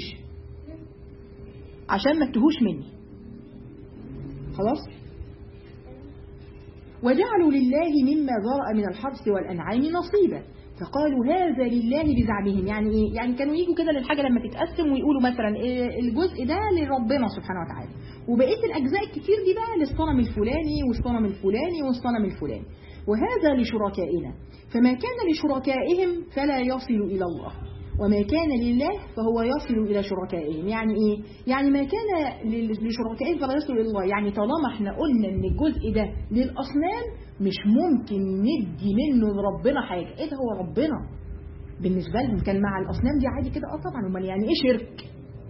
عشان ما تتهوش مني خلاص وجعلوا لله مما ذرأ من الحرث والأنعام نصيبا فقالوا هذا لله بزعمهم يعني ايه يعني كانوا يجوا كده للحاجه لما تتقسم ويقولوا مثلا إيه الجزء ده لربنا سبحانه وتعالى وبقيه الاجزاء الكتير دي بقى للصنم الفلاني والصنم الفلاني والصنم الفلاني وهذا لشركائنا فما كان لشركائهم فلا يصل الى الله وما كان لله فهو يصل إلى شركائهم يعني إيه؟ يعني ما كان لشركائهم فلا يصل إلى الله يعني طالما احنا قلنا ان الجزء ده للأصنام مش ممكن ندي منه لربنا حاجة ايه ده هو ربنا بالنسبة لهم كان مع الأصنام دي عادي كده اه طبعا امال يعني ايه شرك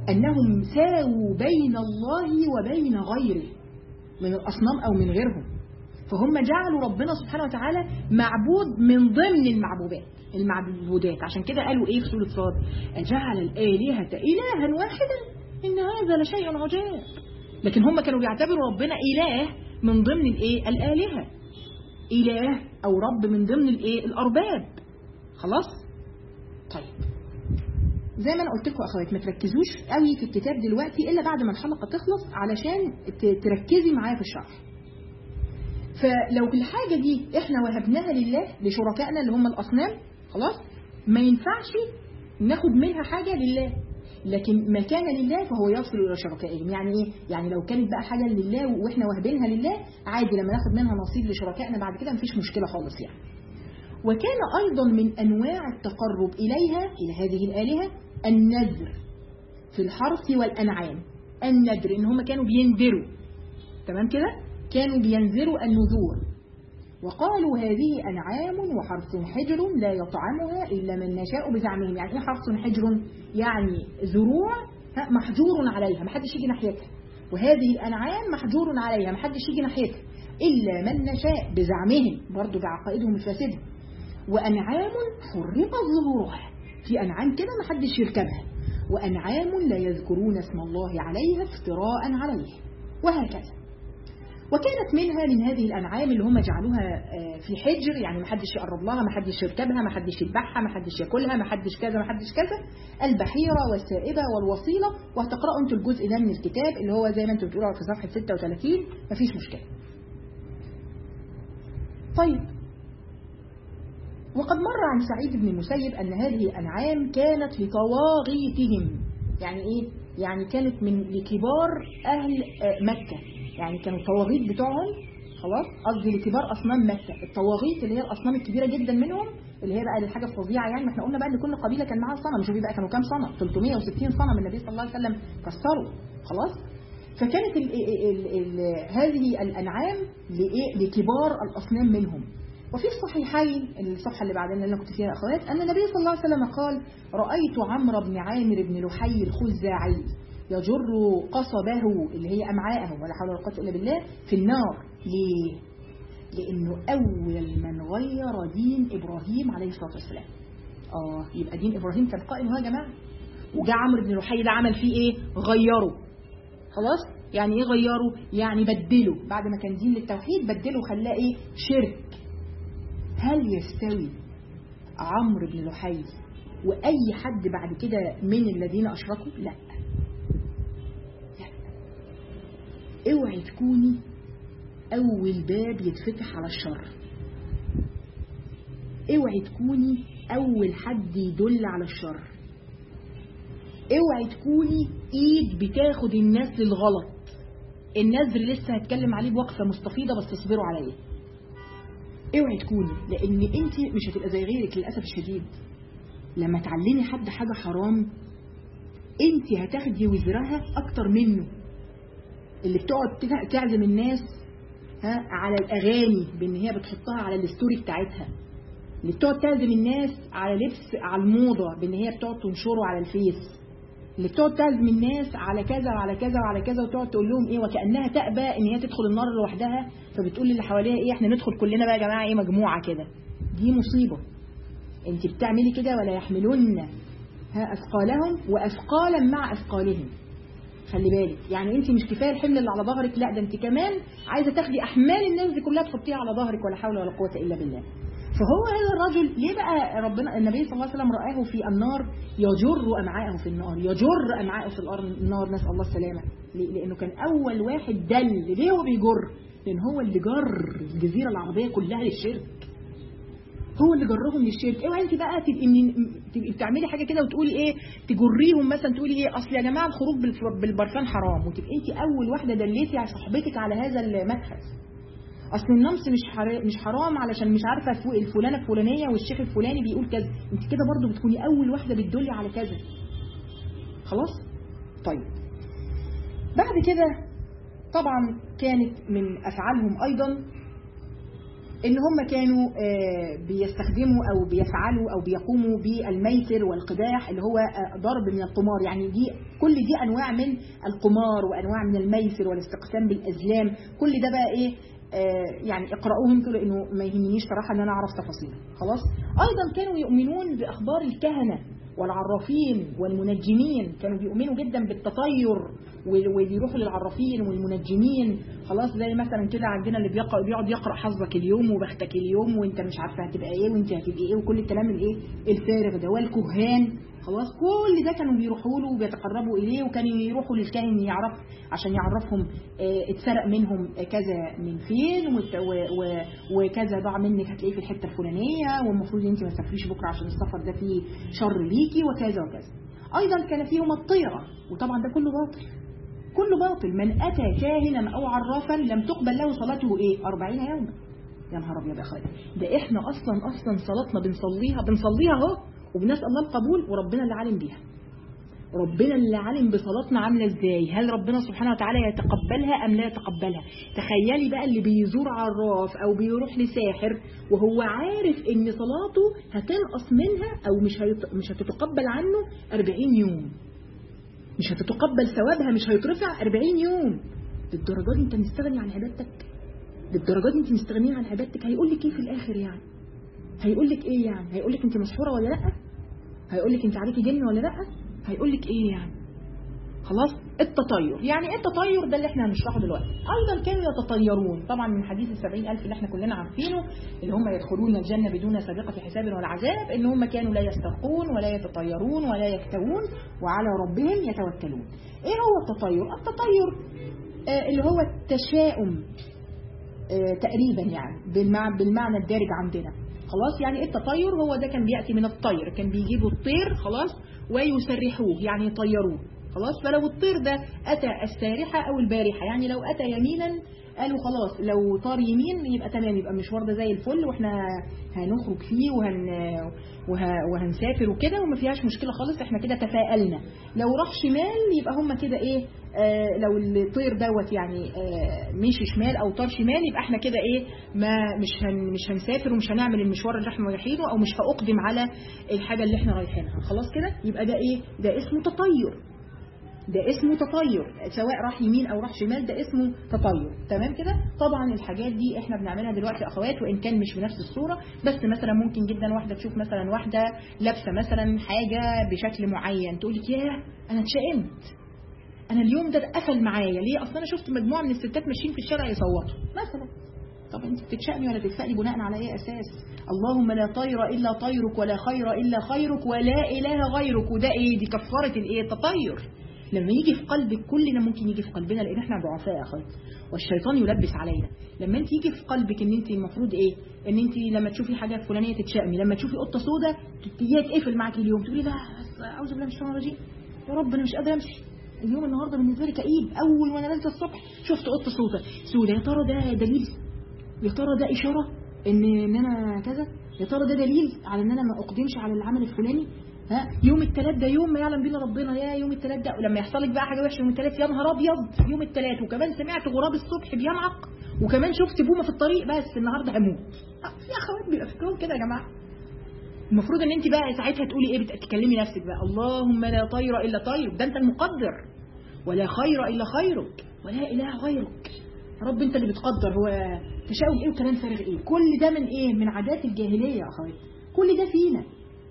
أنهم ساووا بين الله وبين غيره من الأصنام أو من غيرهم فهم جعلوا ربنا سبحانه وتعالى معبود من ضمن المعبودات المعبودات عشان كده قالوا ايه في سورة صاد أجعل الآلهة إلها واحدا إن هذا لشيء عجاب لكن هم كانوا بيعتبروا ربنا إله من ضمن الايه الآلهة إله أو رب من ضمن الايه الأرباب خلاص طيب زي ما انا قلت لكم اخوات ما تركزوش قوي في الكتاب دلوقتي الا بعد ما الحلقه تخلص علشان ت- تركزي معايا في الشرح فلو الحاجه دي احنا وهبناها لله لشركائنا اللي هم الاصنام خلاص ما ينفعش ناخد منها حاجه لله لكن ما كان لله فهو يصل الى شركائهم يعني ايه يعني لو كانت بقى حاجه لله واحنا واهبينها لله عادي لما ناخد منها نصيب لشركائنا بعد كده مفيش مشكله خالص يعني وكان أيضا من أنواع التقرب إليها إلى هذه الآلهة النذر في الحرث والأنعام النذر إن هم كانوا بينذروا تمام كده كانوا بينذروا النذور وقالوا هذه أنعام وحرث حجر لا يطعمها إلا من نشاء بزعمهم يعني إيه حرث حجر يعني زروع ها، محجور عليها محدش يجي ناحيتها وهذه الأنعام محجور عليها محدش يجي ناحيتها إلا من نشاء بزعمهم برضو بعقائدهم الفاسدة وأنعام حرمت ظهورها في أنعام كده ما حدش يركبها وأنعام لا يذكرون اسم الله عليها افتراء عليه وهكذا وكانت منها من هذه الأنعام اللي هم جعلوها آه، في حجر يعني ما حدش يقرب لها ما حدش يركبها ما حدش يذبحها ما حدش ياكلها ما حدش كذا ما حدش كذا البحيرة والسائبة والوصيلة وهتقرأوا انتوا الجزء ده من الكتاب اللي هو زي ما انتوا بتقولوا في صفحة 36 مفيش مشكلة طيب وقد مر عن سعيد بن المسيب أن هذه الأنعام كانت لطواغيتهم يعني إيه؟ يعني كانت من لكبار أهل آه، مكة يعني كانوا الطواغيت بتوعهم خلاص قصدي لكبار أصنام مكة الطواغيت اللي هي الأصنام الكبيرة جدا منهم اللي هي بقى الحاجة الفظيعة يعني ما احنا قلنا بقى ان كل قبيلة كان معاها صنم شوفي بقى كانوا كام صنم 360 صنم النبي صلى الله عليه وسلم كسروا خلاص فكانت ال ال ال هذه الأنعام لإيه؟ لكبار الأصنام منهم وفي الصحيحين الصفحة اللي بعدين اللي أنا كنت فيها يا أخوات أن النبي صلى الله عليه وسلم قال رأيت عمرو بن عامر بن لحي الخزاعي يجر قصبه اللي هي أمعاءه ولا حول ولا قوة إلا بالله في النار ليه؟ لأنه أول من غير دين إبراهيم عليه الصلاة والسلام آه يبقى دين إبراهيم كان قائم هو يا جماعة وجاء عمرو بن لحي ده عمل فيه إيه؟ غيره خلاص يعني ايه غيره يعني بدله بعد ما كان دين للتوحيد بدله خلاه ايه شرك هل يستوي عمرو بن لحي واي حد بعد كده من الذين اشركوا لا لا اوعي تكوني اول باب يتفتح على الشر اوعي تكوني اول حد يدل على الشر اوعي تكوني ايد بتاخد الناس للغلط النذر لسه هتكلم عليه بوقفة مستفيضة بس تصبروا عليه اوعي تكوني لان انت مش هتبقى زي غيرك للاسف الشديد لما تعلمي حد حاجة حرام انت هتاخدي وزرها اكتر منه اللي بتقعد تع- تعزم الناس ها على الاغاني بان هي بتحطها على الستوري بتاعتها اللي بتقعد تعزم الناس على لبس على الموضة بان هي بتقعد تنشره على الفيس اللي بتقعد تعزم الناس على كذا وعلى كذا وعلى كذا وتقعد تقول لهم ايه وكانها تأبى ان هي تدخل النار لوحدها فبتقول للي حواليها ايه احنا ندخل كلنا بقى يا جماعه ايه مجموعه كده دي مصيبه انت بتعملي كده ولا يحملن ها اثقالهم واثقالا مع اثقالهم خلي بالك يعني انت مش كفايه الحمل اللي على ظهرك لا ده انت كمان عايزه تاخدي احمال الناس دي كلها تحطيها على ظهرك ولا حول ولا قوه الا بالله فهو هذا الرجل ليه بقى ربنا النبي صلى الله عليه وسلم رآه في النار يجر أمعاءه في النار يجر أمعاءه في الأرض النار نسأل الله السلامة ليه؟ لأنه كان أول واحد دل ليه هو بيجر لأن هو اللي جر الجزيرة العربية كلها للشرك هو اللي جرهم للشرك اوعي انت بقى تبقي من تبقي بتعملي حاجه كده وتقولي ايه تجريهم مثلا تقولي ايه اصل يا جماعه الخروج بالف- بالبرفان حرام وتبقي انت اول واحده دليتي على صاحبتك على هذا المدخل اصل النمس مش حرام مش حرام علشان مش عارفه فوق الفلانه الفلانيه والشيخ الفلاني بيقول كذا انت كده برضو بتكوني اول واحده بتدلي على كذا خلاص طيب بعد كده طبعا كانت من افعالهم ايضا ان هم كانوا آه، بيستخدموا او بيفعلوا او بيقوموا بالميسر والقداح اللي هو آه، ضرب من القمار يعني دي كل دي انواع من القمار وانواع من الميسر والاستقسام بالازلام كل ده بقى ايه آه، يعني اقرأوهم انتوا لانه ما يهمنيش صراحه ان انا اعرف تفاصيله خلاص ايضا كانوا يؤمنون باخبار الكهنه والعرافين والمنجمين كانوا بيؤمنوا جدا بالتطير و- وبيروحوا للعرافين والمنجمين خلاص زي مثلا كده عندنا اللي بيقرأ بيقعد يقرا حظك اليوم وبختك اليوم وانت مش عارفه هتبقى ايه وانت هتبقى ايه وكل الكلام الايه الفارغ ده والكهان خلاص كل ده كانوا بيروحوا له وبيتقربوا اليه وكانوا يروحوا للكاهن يعرف عشان يعرفهم آه، اتسرق منهم آه، كذا من فين وت- و- و- وكذا ضاع منك هتلاقيه في الحته الفلانيه والمفروض انت ما تسافريش بكره عشان السفر ده فيه شر ليكي وكذا وكذا ايضا كان فيهم الطيره وطبعا ده كله باطل كله باطل من اتى كاهنا او عرافا لم تقبل له صلاته ايه 40 يوما يا نهار ابيض يا خالد ده احنا اصلا اصلا صلاتنا بنصليها بنصليها اهو وبنسال الله القبول وربنا اللي عالم بيها ربنا اللي عالم بصلاتنا عامله ازاي هل ربنا سبحانه وتعالى يتقبلها ام لا يتقبلها تخيلي بقى اللي بيزور عراف او بيروح لساحر وهو عارف ان صلاته هتنقص منها او مش هيت... مش هتتقبل عنه 40 يوم مش هتتقبل ثوابها مش هيترفع 40 يوم للدرجه دي انت مستغني عن عبادتك للدرجه دي انت مستغنيه عن عبادتك هيقول لك ايه في الاخر يعني هيقول لك ايه يعني هيقول لك انت مسحوره ولا لا هيقول لك انت عليكي جن ولا لا هيقول لك ايه يعني خلاص التطير يعني ايه التطير ده اللي احنا هنشرحه دلوقتي ايضا كانوا يتطيرون طبعا من حديث السبعين الف اللي احنا كلنا عارفينه اللي هم يدخلون الجنه بدون سابقه حساب ولا عذاب ان هم كانوا لا يسترقون ولا يتطيرون ولا يكتوون وعلى ربهم يتوكلون ايه هو التطير التطير آه اللي هو التشاؤم آه تقريبا يعني بالمع- بالمعنى الدارج عندنا خلاص يعني إيه التطير هو ده كان بيأتي من الطير كان بيجيبوا الطير خلاص ويسرحوه يعني يطيروه خلاص فلو الطير ده أتى السارحة أو البارحة يعني لو أتى يمينا قالوا خلاص لو طار يمين يبقى تمام يبقى المشوار ده زي الفل واحنا هنخرج فيه وهن وه وهنسافر وكده وما فيهاش مشكله خالص احنا كده تفائلنا لو راح شمال يبقى هم كده ايه آه لو الطير دوت يعني آه مشي شمال او طار شمال يبقى احنا كده ايه ما مش هن مش هنسافر ومش هنعمل المشوار اللي احنا رايحينه او مش هاقدم على الحاجه اللي احنا رايحينها خلاص كده يبقى ده ايه ده اسمه تطير ده اسمه تطير سواء راح يمين او راح شمال ده اسمه تطير تمام كده طبعا الحاجات دي احنا بنعملها دلوقتي اخوات وان كان مش بنفس الصوره بس مثلا ممكن جدا واحده تشوف مثلا واحده لابسه مثلا حاجه بشكل معين تقول لك ياه انا اتشائمت انا اليوم ده اتقفل معايا ليه اصل انا شفت مجموعه من الستات ماشيين في الشارع يصوتوا مثلا طب انت بتتشائمي ولا تتفائلي بناء على ايه اساس اللهم لا طير الا طيرك ولا خير الا خيرك ولا اله غيرك وده ايه دي كفاره الايه التطير لما يجي في قلبك كلنا ممكن يجي في قلبنا لان احنا ضعفاء يا اخويا والشيطان يلبس علينا لما انت يجي في قلبك ان انت المفروض ايه ان انت لما تشوفي حاجه فلانيه تتشائمي لما تشوفي قطه سوداء تبتدي تقفل معاكي اليوم تقولي لا بس اعوذ بالله من الشيطان الرجيم يا رب انا مش قادره امشي اليوم النهارده بالنسبه لي كئيب اول وانا نازله الصبح شفت قطه سوداء سوداء يا ترى ده دليل يا ترى ده اشاره ان ان انا كذا يا ترى ده دليل على ان انا ما اقدمش على العمل الفلاني ها يوم الثلاث ده يوم ما يعلم بينا ربنا يا يوم الثلاث ده ولما يحصل لك بقى حاجه وحشه يوم الثلاث يا نهار ابيض يوم الثلاث وكمان سمعت غراب الصبح بينعق وكمان شفت بومه في الطريق بس النهارده هموت آه، يا اخوات بيبقى فكرهم كده يا جماعه المفروض ان انت بقى ساعتها تقولي ايه بت- تكلمي نفسك بقى اللهم لا طير الا طيرك ده انت المقدر ولا خير الا خيرك ولا اله غيرك يا رب انت اللي بتقدر هو تشاؤم ايه وكلام فارغ ايه كل ده من ايه من عادات الجاهليه يا اخويا كل ده فينا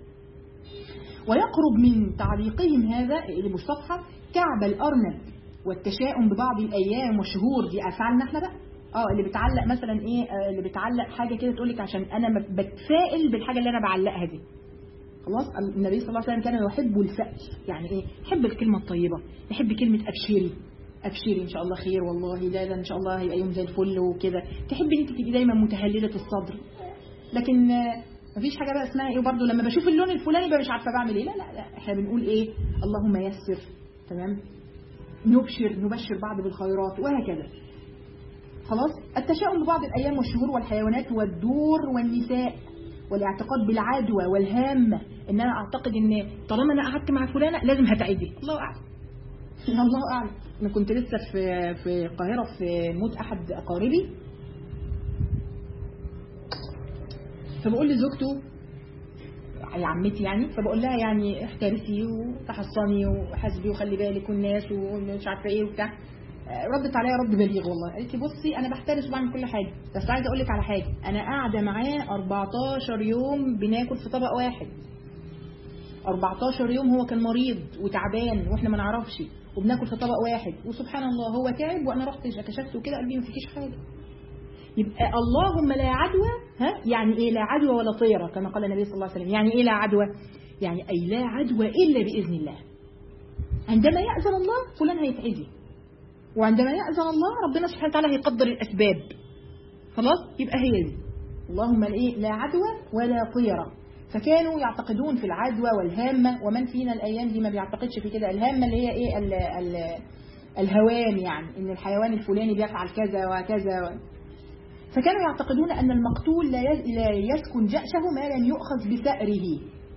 ويقرب من تعليقهم هذا اللي الصفحة كعب الأرنب والتشاؤم ببعض الأيام والشهور دي أفعالنا احنا بقى اه اللي بتعلق مثلا ايه آه اللي بتعلق حاجة كده تقولك عشان أنا م- بتفائل بالحاجة اللي أنا بعلقها دي خلاص النبي صلى الله عليه وسلم كان يحب الفأل يعني ايه يحب الكلمة الطيبة يحب كلمة أبشري أبشري إن شاء الله خير والله ده, ده إن شاء الله هيبقى يوم زي الفل وكده تحب إن أنت تبقي دايما متهللة الصدر لكن آه، مفيش حاجة بقى اسمها ايه وبرضه لما بشوف اللون الفلاني بقى مش عارفة بعمل ايه لا لا لا احنا بنقول ايه اللهم يسر تمام نبشر نبشر بعض بالخيرات وهكذا خلاص التشاؤم ببعض الأيام والشهور والحيوانات والدور والنساء والاعتقاد بالعدوى والهامة ان انا اعتقد ان طالما انا قعدت مع فلانة لازم هتعدي الله اعلم الله اعلم انا كنت لسه في في القاهرة في موت احد اقاربي فبقول لزوجته يا عمتي يعني فبقول لها يعني احترسي وتحصني وحاسبي وخلي بالك والناس ومش عارفه ايه وبتاع آه، ردت عليا رد بليغ والله قالت لي بصي انا بحترس وبعمل كل حاجه بس عايزه اقول لك على حاجه انا قاعده معاه 14 يوم بناكل في طبق واحد 14 يوم هو كان مريض وتعبان واحنا ما نعرفش وبناكل في طبق واحد وسبحان الله هو تعب وانا رحت كشفت وكده قال لي ما فيكيش حاجه يبقى اللهم لا عدوى ها يعني ايه لا عدوى ولا طيره كما قال النبي صلى الله عليه وسلم يعني ايه لا عدوى يعني اي لا عدوى الا باذن الله عندما يأذن الله فلان هيتعدي وعندما يأذن الله ربنا سبحانه وتعالى هيقدر الأسباب خلاص يبقى هي دي اللهم ايه لا عدوى ولا طيرة فكانوا يعتقدون في العدوى والهامة ومن فينا الأيام دي ما بيعتقدش في كده الهامة اللي هي ايه ال ال الهوام يعني ان الحيوان الفلاني بيفعل كذا وكذا فكانوا يعتقدون أن المقتول لا يز- لا يسكن جأشه ما لم يؤخذ بثأره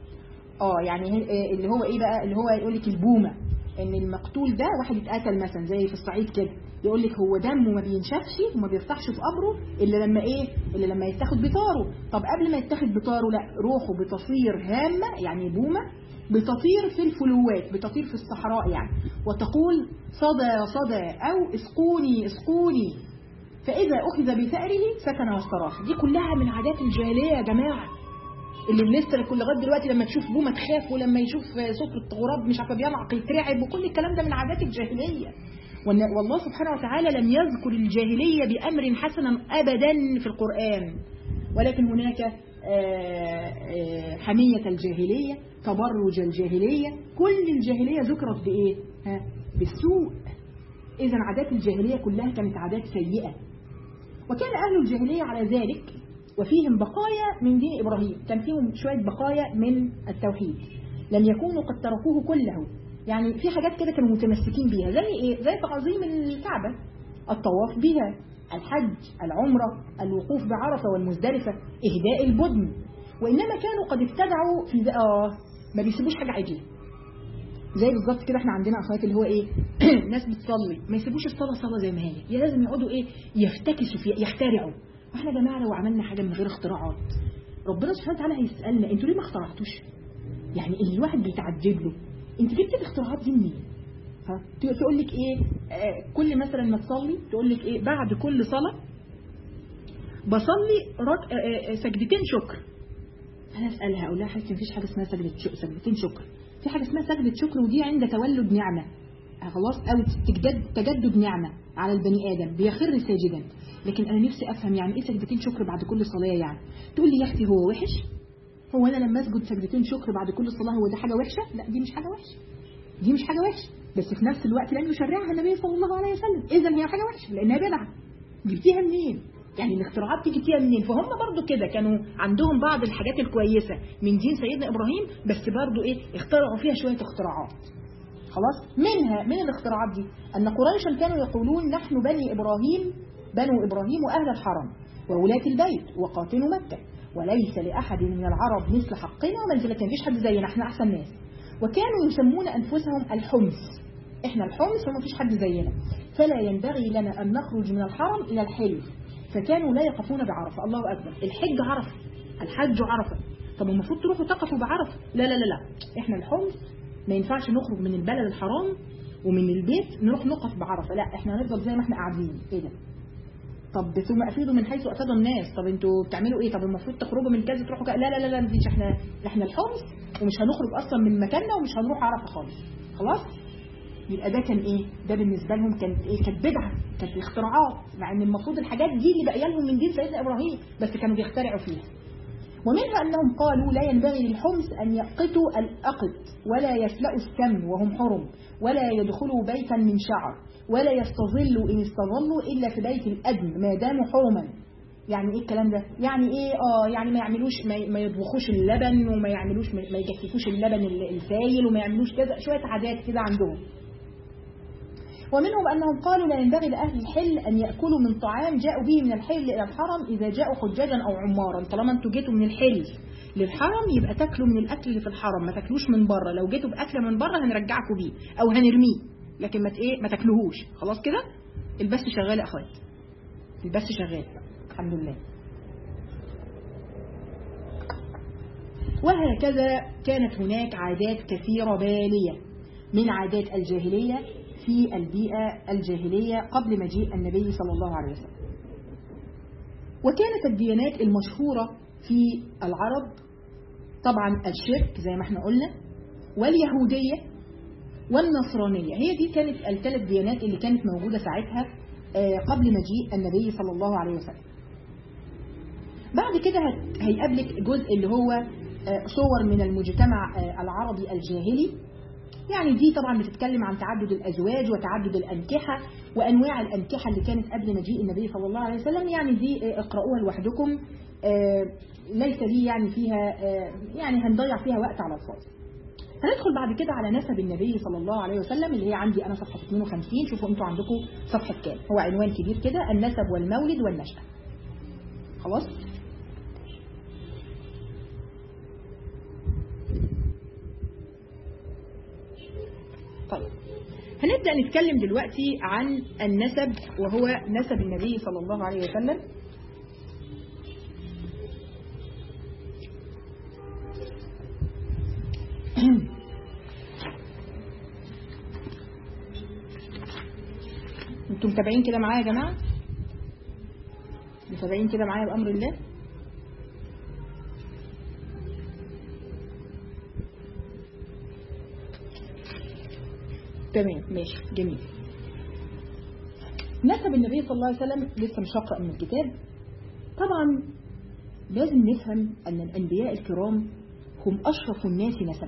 اه يعني هي- إيه اللي هو ايه بقى اللي هو يقول لك البومه ان المقتول ده واحد اتقتل مثلا زي في الصعيد كده يقول لك هو دمه ما بينشفش وما بيفتحش في قبره الا لما ايه الا لما يتاخد بطاره طب قبل ما يتاخد بطاره لا روحه بتصير هامه يعني بومه بتطير في الفلوات بتطير في الصحراء يعني وتقول صدى صدى او اسقوني اسقوني فاذا اخذ بثأره سكن واستراح دي كلها من عادات الجاهليه يا جماعه اللي لسه كل لغايه دلوقتي لما تشوف بومه تخاف ولما يشوف صوت الغراب مش عارفه بينعق يترعب وكل الكلام ده من عادات الجاهليه وإن- والله سبحانه وتعالى لم يذكر الجاهليه بامر حسنا ابدا في القران ولكن هناك آه، آه، حميه الجاهليه تبرج الجاهليه كل الجاهليه ذكرت بايه ها بالسوء اذا عادات الجاهليه كلها كانت عادات سيئه وكان أهل الجاهلية على ذلك وفيهم بقايا من دين إبراهيم كان فيهم شوية بقايا من التوحيد لم يكونوا قد تركوه كله يعني في حاجات كده كانوا متمسكين بيها زي إيه؟ زي تعظيم الكعبة الطواف بها الحج العمرة الوقوف بعرفة والمزدلفة إهداء البدن وإنما كانوا قد ابتدعوا في ذ- آه ما بيسيبوش حاجة عجلة زي بالظبط كده احنا عندنا اخوات اللي هو ايه ناس بتصلي ما يسيبوش الصلاه صلاه زي ما هي يا لازم يقعدوا ايه يفتكسوا فيها يخترعوا واحنا يا جماعه لو عملنا حاجه من غير اختراعات ربنا سبحانه وتعالى هيسالنا انتوا ليه ما اخترعتوش يعني اللي الواحد بيتعجب له انت جبت الاختراعات دي منين ها تقول لك ايه آه كل مثلا ما تصلي تقول لك ايه بعد كل صلاه بصلي رك... آه آه سجدتين شكر انا اسالها اقول لها حاسه مفيش حاجه اسمها سجده شكر سجدتين شكر في حاجه اسمها سجده شكر ودي عند تولد نعمه آه خلاص او تجدد تجدد نعمه على البني ادم بيخر ساجدا لكن انا نفسي افهم يعني ايه سجدتين شكر بعد كل صلاه يعني تقول لي يا اختي هو وحش هو انا لما اسجد سجدتين شكر بعد كل صلاه هو ده حاجه وحشه لا دي مش حاجه وحشه دي مش حاجه وحشه بس في نفس الوقت لم يشرعها النبي صلى الله عليه وسلم اذا هي حاجه وحشه لانها بدعه جبتيها منين يعني الاختراعات دي جبتيها منين فهم برضو كده كانوا عندهم بعض الحاجات الكويسه من دين سيدنا ابراهيم بس برضو ايه اخترعوا فيها شويه اختراعات خلاص منها من الاختراعات دي ان قريشا كانوا يقولون نحن بني ابراهيم بنو ابراهيم واهل الحرم وولاة البيت وقاتلوا مكه وليس لاحد من العرب مثل حقنا ومنزله مفيش حد زينا احنا احسن ناس وكانوا يسمون انفسهم الحمص احنا الحمص وما فيش حد زينا فلا ينبغي لنا ان نخرج من الحرم الى الحل فكانوا لا يقفون بعرفه الله اكبر الحج عرفه الحج عرفه طب المفروض تروحوا تقفوا بعرفه لا لا لا لا احنا الحمص ما ينفعش نخرج من البلد الحرام ومن البيت نروح نقف بعرفه لا احنا هنفضل زي ما احنا قاعدين ايه ده طب ثم افيضوا من حيث افاض الناس طب انتوا بتعملوا ايه طب المفروض تخرجوا من كذا تروحوا كذا لا لا لا لا مفيش احنا احنا الحمص ومش هنخرج اصلا من مكاننا ومش هنروح عرفه خالص خلاص يبقى ده كان ايه ده بالنسبه لهم كانت ايه كانت بدعه كانت اختراعات مع ان المفروض الحاجات دي اللي باقيه لهم من دين سيدنا ابراهيم بس كانوا بيخترعوا فيها ومنها انهم قالوا لا ينبغي للحمص ان يقطوا الاقط ولا يسلأوا السمن وهم حرم ولا يدخلوا بيتا من شعر ولا يستظلوا ان استظلوا الا في بيت الادم ما داموا حرما يعني ايه الكلام ده يعني ايه اه يعني ما يعملوش ما, ما يطبخوش اللبن وما يعملوش ما ما يجففوش اللبن السايل وما يعملوش كذا شويه عادات كده عندهم ومنهم أنهم قالوا لا ينبغي لأهل الحل أن يأكلوا من طعام جاءوا به من الحل إلى الحرم إذا جاءوا حجاجا أو عمارا طالما أنتوا جيتوا من الحل للحرم يبقى تاكلوا من الأكل اللي في الحرم ما تاكلوش من بره لو جيتوا بأكل من بره هنرجعكم بيه أو هنرميه لكن ما إيه ما تاكلوهوش خلاص كده البث شغال يا أخوات البث شغال الحمد لله وهكذا كانت هناك عادات كثيرة بالية من عادات الجاهلية في البيئة الجاهلية قبل مجيء النبي صلى الله عليه وسلم وكانت الديانات المشهورة في العرب طبعا الشرك زي ما احنا قلنا واليهودية والنصرانية هي دي كانت الثلاث ديانات اللي كانت موجودة ساعتها آه، قبل مجيء النبي صلى الله عليه وسلم بعد كده هت- هيقابلك جزء اللي هو آه، صور من المجتمع آه، العربي الجاهلي يعني دي طبعا بتتكلم عن تعدد الأزواج وتعدد الأنكحة وأنواع الأنكحة اللي كانت قبل مجيء النبي صلى الله عليه وسلم يعني دي آه، اقرأوها لوحدكم آه، ليس لي يعني فيها آه، يعني هنضيع فيها وقت على الفاضي هندخل بعد كده على نسب النبي صلى الله عليه وسلم اللي هي عندي أنا صفحة 52 شوفوا أنتوا عندكم صفحة كام هو عنوان كبير كده النسب والمولد والنشأة خلاص طيب هنبدأ نتكلم دلوقتي عن النسب وهو نسب النبي صلى الله عليه وسلم انتم متابعين كده معايا يا جماعة متابعين كده معايا بأمر الله تمام ماشي جميل نسب النبي صلى الله عليه وسلم لسه مش هقرأ من الكتاب طبعا لازم نفهم أن الأنبياء الكرام هم أشرف الناس نسبا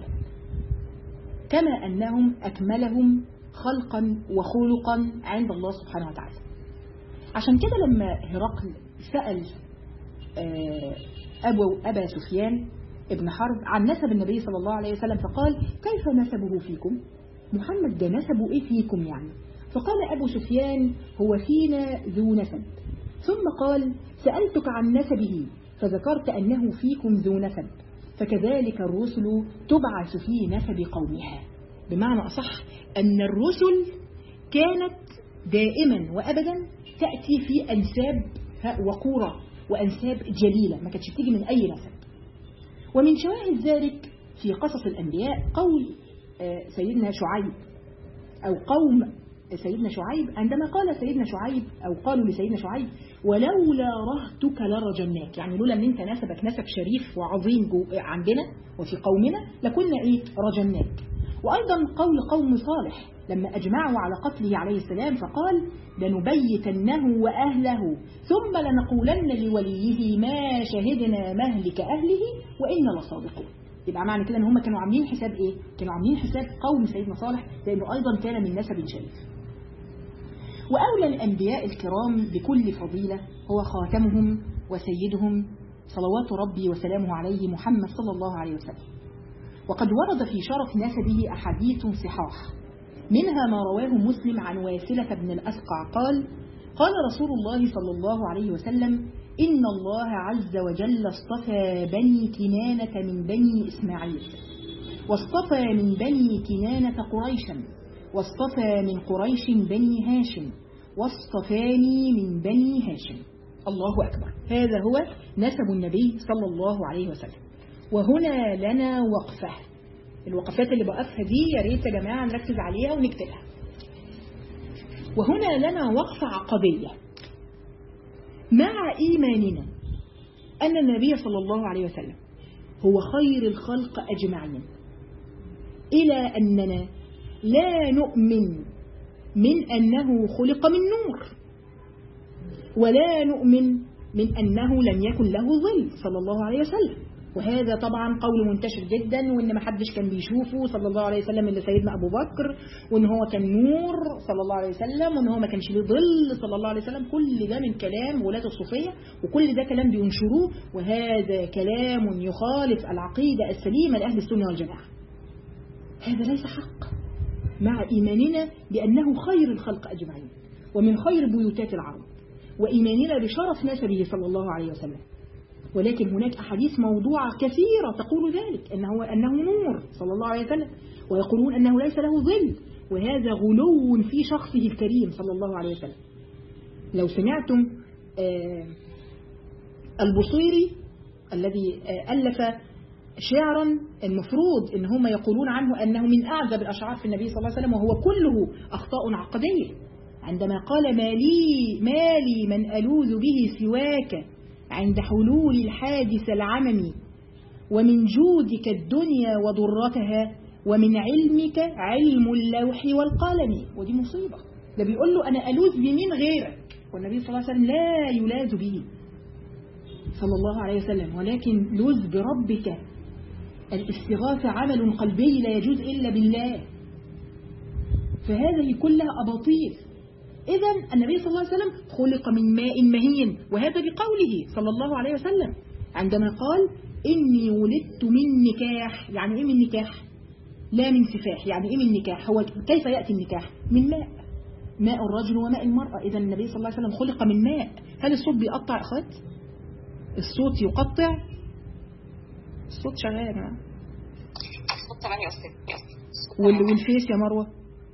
كما أنهم أكملهم خلقا وخلقا عند الله سبحانه وتعالى عشان كده لما هرقل سأل آه، أبو أبا سفيان ابن حرب عن نسب النبي صلى الله عليه وسلم فقال كيف نسبه فيكم محمد ده نسبه إيه فيكم يعني فقال أبو سفيان هو فينا ذو نسب ثم قال سألتك عن نسبه فذكرت أنه فيكم ذو نسب فكذلك الرسل تبعث في نسب قومها بمعنى أصح أن الرسل كانت دائما وأبدا تأتي في أنساب وقورة وأنساب جليلة ما كانتش بتيجي من أي نسب ومن شواهد ذلك في قصص الأنبياء قول آه، سيدنا شعيب أو قوم سيدنا شعيب عندما قال سيدنا شعيب أو قالوا لسيدنا شعيب ولولا رهتك لرجمناك يعني لولا أن أنت نسبك نسب شريف وعظيم جو عندنا وفي قومنا لكنا إيه رجمناك وأيضا قول قوم صالح لما أجمعوا على قتله عليه السلام فقال لنبيتنه وأهله ثم لنقولن لوليه ما شهدنا مهلك أهله وإنا لصادقون يبقى معنى كده ان هم كانوا عاملين حساب ايه كانوا عاملين حساب قوم سيدنا صالح لانه ايضا كان من نسب شريف واولى الانبياء الكرام بكل فضيله هو خاتمهم وسيدهم صلوات ربي وسلامه عليه محمد صلى الله عليه وسلم وقد ورد في شرف نسبه احاديث صحاح منها ما رواه مسلم عن واسلة بن الأسقع قال قال رسول الله صلى الله عليه وسلم إن الله عز وجل اصطفى بني كنانة من بني إسماعيل واصطفى من بني كنانة قريشا واصطفى من قريش بني هاشم واصطفاني من بني هاشم الله أكبر هذا هو نسب النبي صلى الله عليه وسلم وهنا لنا وقفة الوقفات اللي بقفها دي يا ريت يا جماعة نركز عليها ونكتبها وهنا لنا وقفة عقدية مع إيماننا أن النبي صلى الله عليه وسلم هو خير الخلق أجمعين إلى أننا لا نؤمن من أنه خلق من نور ولا نؤمن من أنه لم يكن له ظل صلى الله عليه وسلم وهذا طبعا قول منتشر جدا وان ما حدش كان بيشوفه صلى الله عليه وسلم الا سيدنا ابو بكر وان هو كان نور صلى الله عليه وسلم وان هو ما كانش له ظل صلى الله عليه وسلم كل ده من كلام ولاة الصوفيه وكل ده كلام بينشروه وهذا كلام يخالف العقيده السليمه لاهل السنه والجماعه هذا ليس حق مع ايماننا بانه خير الخلق اجمعين ومن خير بيوتات العرب وايماننا بشرف نسبه صلى الله عليه وسلم ولكن هناك أحاديث موضوعة كثيرة تقول ذلك أنه, أنه نور صلى الله عليه وسلم ويقولون أنه ليس له ظل وهذا غلو في شخصه الكريم صلى الله عليه وسلم لو سمعتم آه البصيري الذي آه ألف شعرا المفروض ان هم يقولون عنه انه من اعجب الاشعار في النبي صلى الله عليه وسلم وهو كله اخطاء عقديه عندما قال ما لي ما لي من الوذ به سواك عند حلول الحادث العممي ومن جودك الدنيا وضرتها ومن علمك علم اللوح والقلم ودي مصيبه ده بيقول له انا الوذ بمين غيرك والنبي صلى الله عليه وسلم لا يلاذ به صلى الله عليه وسلم ولكن لذ بربك الاستغاثة عمل قلبي لا يجوز إلا بالله فهذه كلها أباطيل إذا النبي صلى الله عليه وسلم خلق من ماء مهين وهذا بقوله صلى الله عليه وسلم عندما قال إني ولدت من نكاح يعني إيه من نكاح لا من سفاح يعني إيه من نكاح هو كيف يأتي النكاح من ماء ماء الرجل وماء المرأة إذا النبي صلى الله عليه وسلم خلق من ماء هل الصوت بيقطع أخوات الصوت يقطع الصوت شغال يا جماعه الصوت تمام يا استاذ يا أستاذ. الصوت وال- تمام. والفيس يا مروه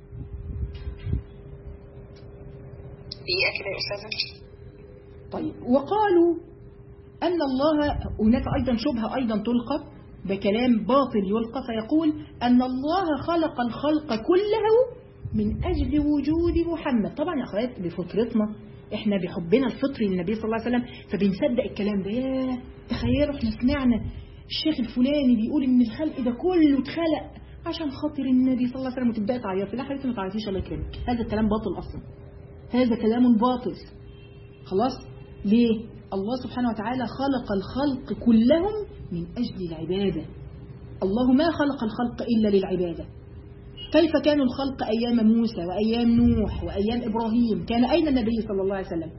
دقيقه كده يا استاذه طيب وقالوا أن الله هناك أيضا شبهة أيضا تلقى بكلام باطل يلقى فيقول أن الله خلق الخلق كله من أجل وجود محمد طبعا يا أخوات بفطرتنا احنا بحبنا الفطري للنبي صلى الله عليه وسلم فبنصدق الكلام ده ياه تخيلوا احنا سمعنا الشيخ الفلاني بيقول ان الخلق ده كله اتخلق عشان خاطر النبي صلى الله عليه وسلم وتبداي تعيطي لا حبيبتي ما تعيطيش الله يكرمك هذا الكلام باطل اصلا هذا كلام باطل خلاص ليه الله سبحانه وتعالى خلق الخلق كلهم من أجل العبادة الله ما خلق الخلق إلا للعبادة كيف كان الخلق أيام موسى وأيام نوح وأيام إبراهيم كان أين النبي صلى الله عليه وسلم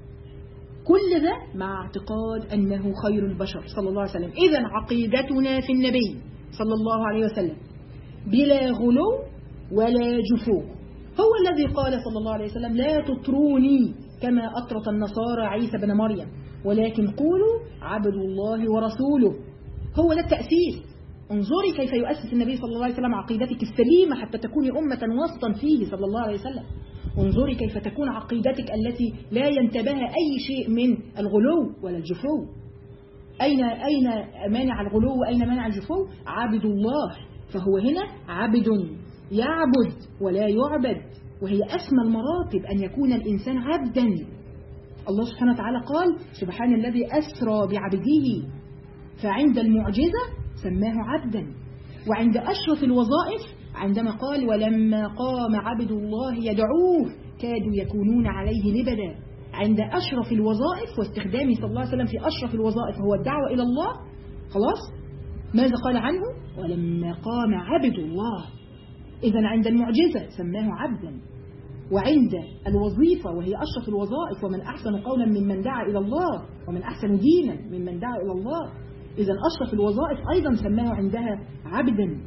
كل ده مع اعتقاد أنه خير البشر صلى الله عليه وسلم إذا عقيدتنا في النبي صلى الله عليه وسلم بلا غلو ولا جفو هو الذي قال صلى الله عليه وسلم لا تطروني كما أطرت النصارى عيسى بن مريم ولكن قولوا عبد الله ورسوله هو ده التأسيس انظري كيف يؤسس النبي صلى الله عليه وسلم عقيدتك السليمة حتى تكوني أمة وسطا فيه صلى الله عليه وسلم انظري كيف تكون عقيدتك التي لا ينتبه أي شيء من الغلو ولا الجفو أين أين مانع الغلو وأين مانع الجفو عبد الله فهو هنا عبد يعبد ولا يعبد وهي أسمى المراتب أن يكون الإنسان عبدا الله سبحانه وتعالى قال سبحان الذي أسرى بعبده فعند المعجزة سماه عبدا وعند أشرف الوظائف عندما قال ولما قام عبد الله يدعوه كادوا يكونون عليه لبدا عند أشرف الوظائف واستخدامه صلى الله عليه وسلم في أشرف الوظائف هو الدعوة إلى الله خلاص ماذا قال عنه ولما قام عبد الله إذا عند المعجزة سماه عبدا وعند الوظيفة وهي أشرف الوظائف ومن أحسن قولا ممن دعا إلى الله ومن أحسن دينا ممن دعا إلى الله إذا أشرف الوظائف أيضا سماه عندها عبدا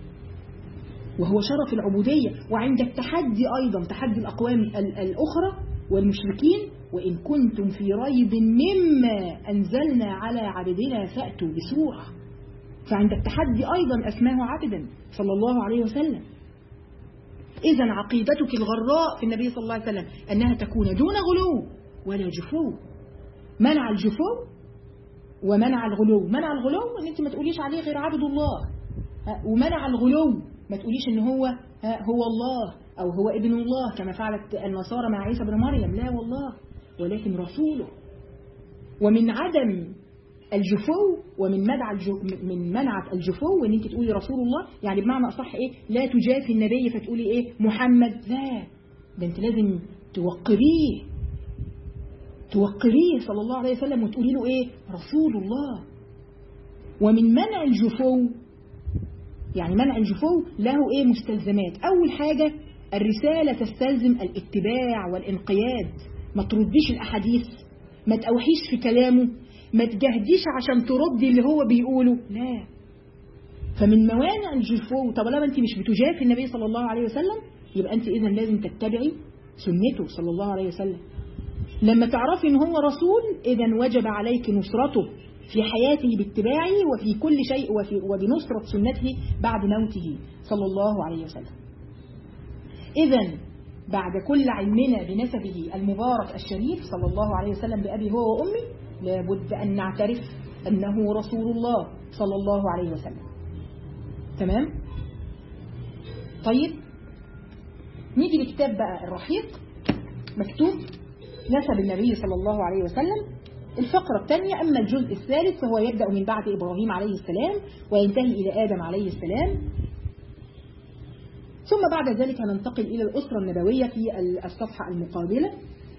وهو شرف العبودية وعند التحدي أيضا تحدي الأقوام ال- الأخرى والمشركين وإن كنتم في ريب مما أنزلنا على عبدنا فأتوا بسورة فعند التحدي أيضا أسماه عبدا صلى الله عليه وسلم إذا عقيدتك الغراء في النبي صلى الله عليه وسلم أنها تكون دون غلو ولا جفو منع الجفو ومنع الغلو منع الغلو ان انت ما تقوليش عليه غير عبد الله ها، ومنع الغلو ما تقوليش ان هو ها، هو الله او هو ابن الله كما فعلت النصارى مع عيسى بن مريم لا والله ولكن رسوله ومن عدم الجفو ومن منع الجو من منع الجفو ان انت تقولي رسول الله يعني بمعنى اصح ايه لا تجافي النبي فتقولي ايه محمد لا ده انت لازم توقريه توقريه صلى الله عليه وسلم وتقولي له ايه رسول الله ومن منع الجفو يعني منع الجفو له ايه مستلزمات اول حاجة الرسالة تستلزم الاتباع والانقياد ما ترديش الاحاديث ما تأوحيش في كلامه ما تجهديش عشان تردي اللي هو بيقوله لا فمن موانع الجفو طالما انت مش بتجافي النبي صلى الله عليه وسلم يبقى انت اذا لازم تتبعي سنته صلى الله عليه وسلم لما تعرفي ان هو رسول اذا وجب عليك نصرته في حياته باتباعه وفي كل شيء وفي وبنصرة سنته بعد موته صلى الله عليه وسلم إذا بعد كل علمنا بنسبه المبارك الشريف صلى الله عليه وسلم بأبي هو وأمي لابد أن نعترف أنه رسول الله صلى الله عليه وسلم تمام طيب نيجي لكتاب بقى الرحيق مكتوب نسب النبي صلى الله عليه وسلم الفقرة الثانية أما الجزء الثالث فهو يبدأ من بعد إبراهيم عليه السلام وينتهي إلى آدم عليه السلام ثم بعد ذلك هننتقل إلى الأسرة النبوية في الصفحة المقابلة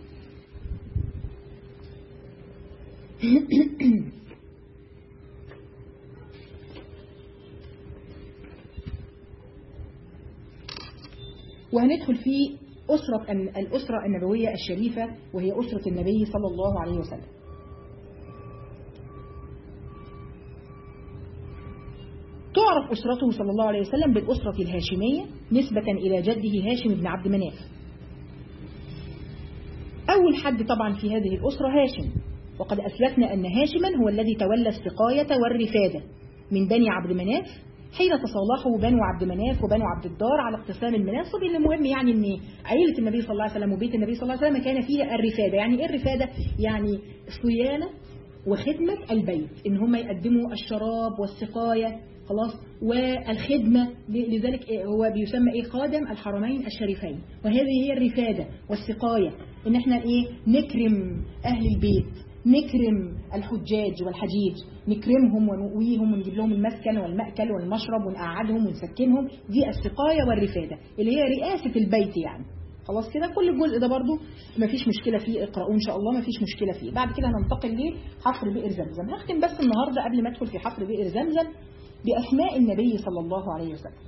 وهندخل في أسرة الأسرة النبوية الشريفة وهي أسرة النبي صلى الله عليه وسلم تعرف أسرته صلى الله عليه وسلم بالأسرة الهاشمية نسبة إلى جده هاشم بن عبد مناف أول حد طبعا في هذه الأسرة هاشم وقد أسلفنا أن هاشما هو الذي تولى السقاية والرفادة من بني عبد مناف حين تصالحوا بنو عبد مناف وبنو عبد الدار على اقتسام المناصب اللي المهم يعني ان عيلة النبي صلى الله عليه وسلم وبيت النبي صلى الله عليه وسلم كان فيها الرفادة يعني ايه الرفادة يعني صيانة وخدمة البيت ان هم يقدموا الشراب والسقاية خلاص والخدمة لذلك هو بيسمى ايه خادم الحرمين الشريفين وهذه هي الرفادة والسقاية ان احنا ايه نكرم اهل البيت نكرم الحجاج والحجيج نكرمهم ونقويهم ونجيب لهم المسكن والمأكل والمشرب ونقعدهم ونسكنهم دي السقاية والرفادة اللي هي رئاسة البيت يعني خلاص كده كل الجزء ده برضو مفيش مشكلة فيه اقرأوه إن شاء الله مفيش مشكلة فيه بعد كده هننتقل لحفر بئر زمزم هختم بس النهاردة قبل ما أدخل في حفر بئر زمزم بأسماء النبي صلى الله عليه وسلم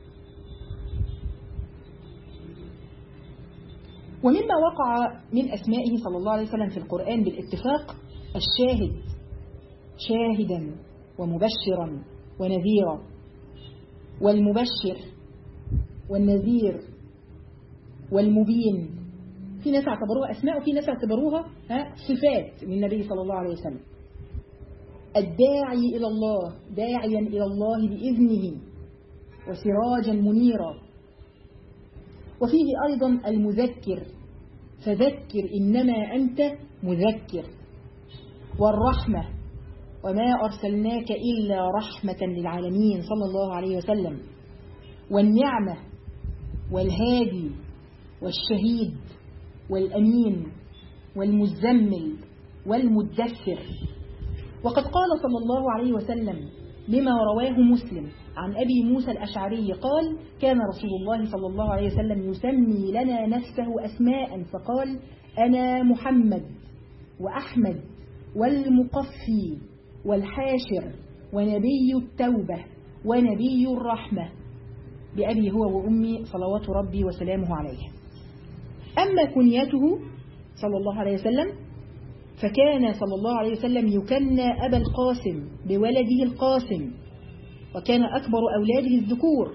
ومما وقع من أسمائه صلى الله عليه وسلم في القرآن بالاتفاق الشاهد شاهدا ومبشرا ونذيرا والمبشر والنذير والمبين في ناس اعتبروها أسماء وفي ناس اعتبروها صفات من النبي صلى الله عليه وسلم الداعي إلى الله داعيا إلى الله بإذنه وسراجا منيرا وفيه أيضا المذكر فذكر إنما أنت مذكر والرحمة وما أرسلناك إلا رحمة للعالمين صلى الله عليه وسلم والنعمة والهادي والشهيد والأمين والمزمل والمدثر وقد قال صلى الله عليه وسلم لما رواه مسلم عن أبي موسى الأشعري قال كان رسول الله صلى الله عليه وسلم يسمي لنا نفسه أسماء فقال أنا محمد وأحمد والمقفي والحاشر ونبي التوبة ونبي الرحمة بأبي هو وأمي صلوات ربي وسلامه عليه أما كنيته صلى الله عليه وسلم فكان صلى الله عليه وسلم يكنى أبا القاسم بولده القاسم وكان أكبر أولاده الذكور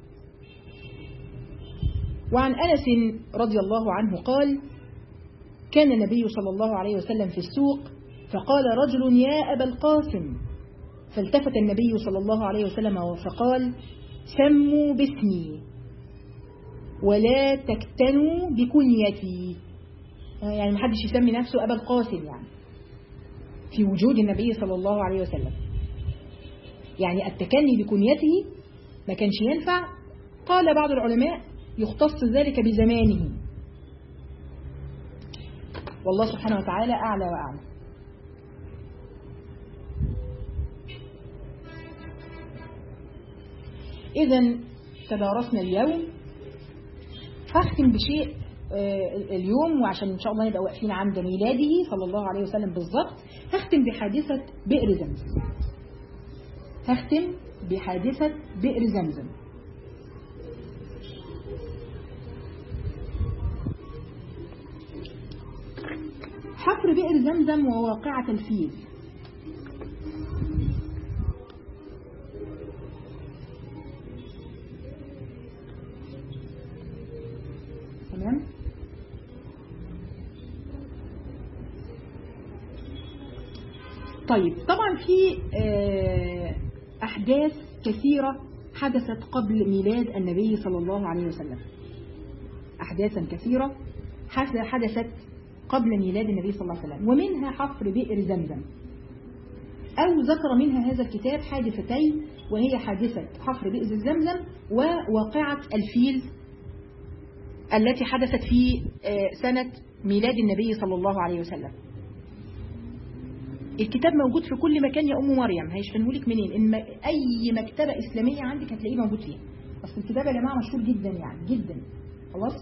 وعن أنس رضي الله عنه قال كان النبي صلى الله عليه وسلم في السوق فقال رجل يا أبا القاسم فالتفت النبي صلى الله عليه وسلم فقال سموا باسمي ولا تكتنوا بكنيتي يعني محدش يسمي نفسه أبا القاسم يعني في وجود النبي صلى الله عليه وسلم يعني التكني بكنيته ما كانش ينفع قال بعض العلماء يختص ذلك بزمانه والله سبحانه وتعالى أعلى وأعلى إذا تدارسنا اليوم هختم بشيء اليوم وعشان إن شاء الله نبقى واقفين عند ميلاده صلى الله عليه وسلم بالظبط هختم بحادثة بئر زمزم هختم بحادثة بئر زمزم حفر بئر زمزم وواقعة الفيل تمام طيب طبعا في أحداث كثيرة حدثت قبل ميلاد النبي صلى الله عليه وسلم أحداثا كثيرة حدثت قبل ميلاد النبي صلى الله عليه وسلم ومنها حفر بئر زمزم أو ذكر منها هذا الكتاب حادثتين وهي حادثة حفر بئر زمزم وواقعة الفيل التي حدثت في آه، سنة ميلاد النبي صلى الله عليه وسلم الكتاب موجود في كل مكان يا أم مريم هيشحنهولك منين إن ما- أي مكتبة إسلامية عندك هتلاقيه موجود فيها أصل الكتاب يا جماعة مشهور جدا يعني جدا خلاص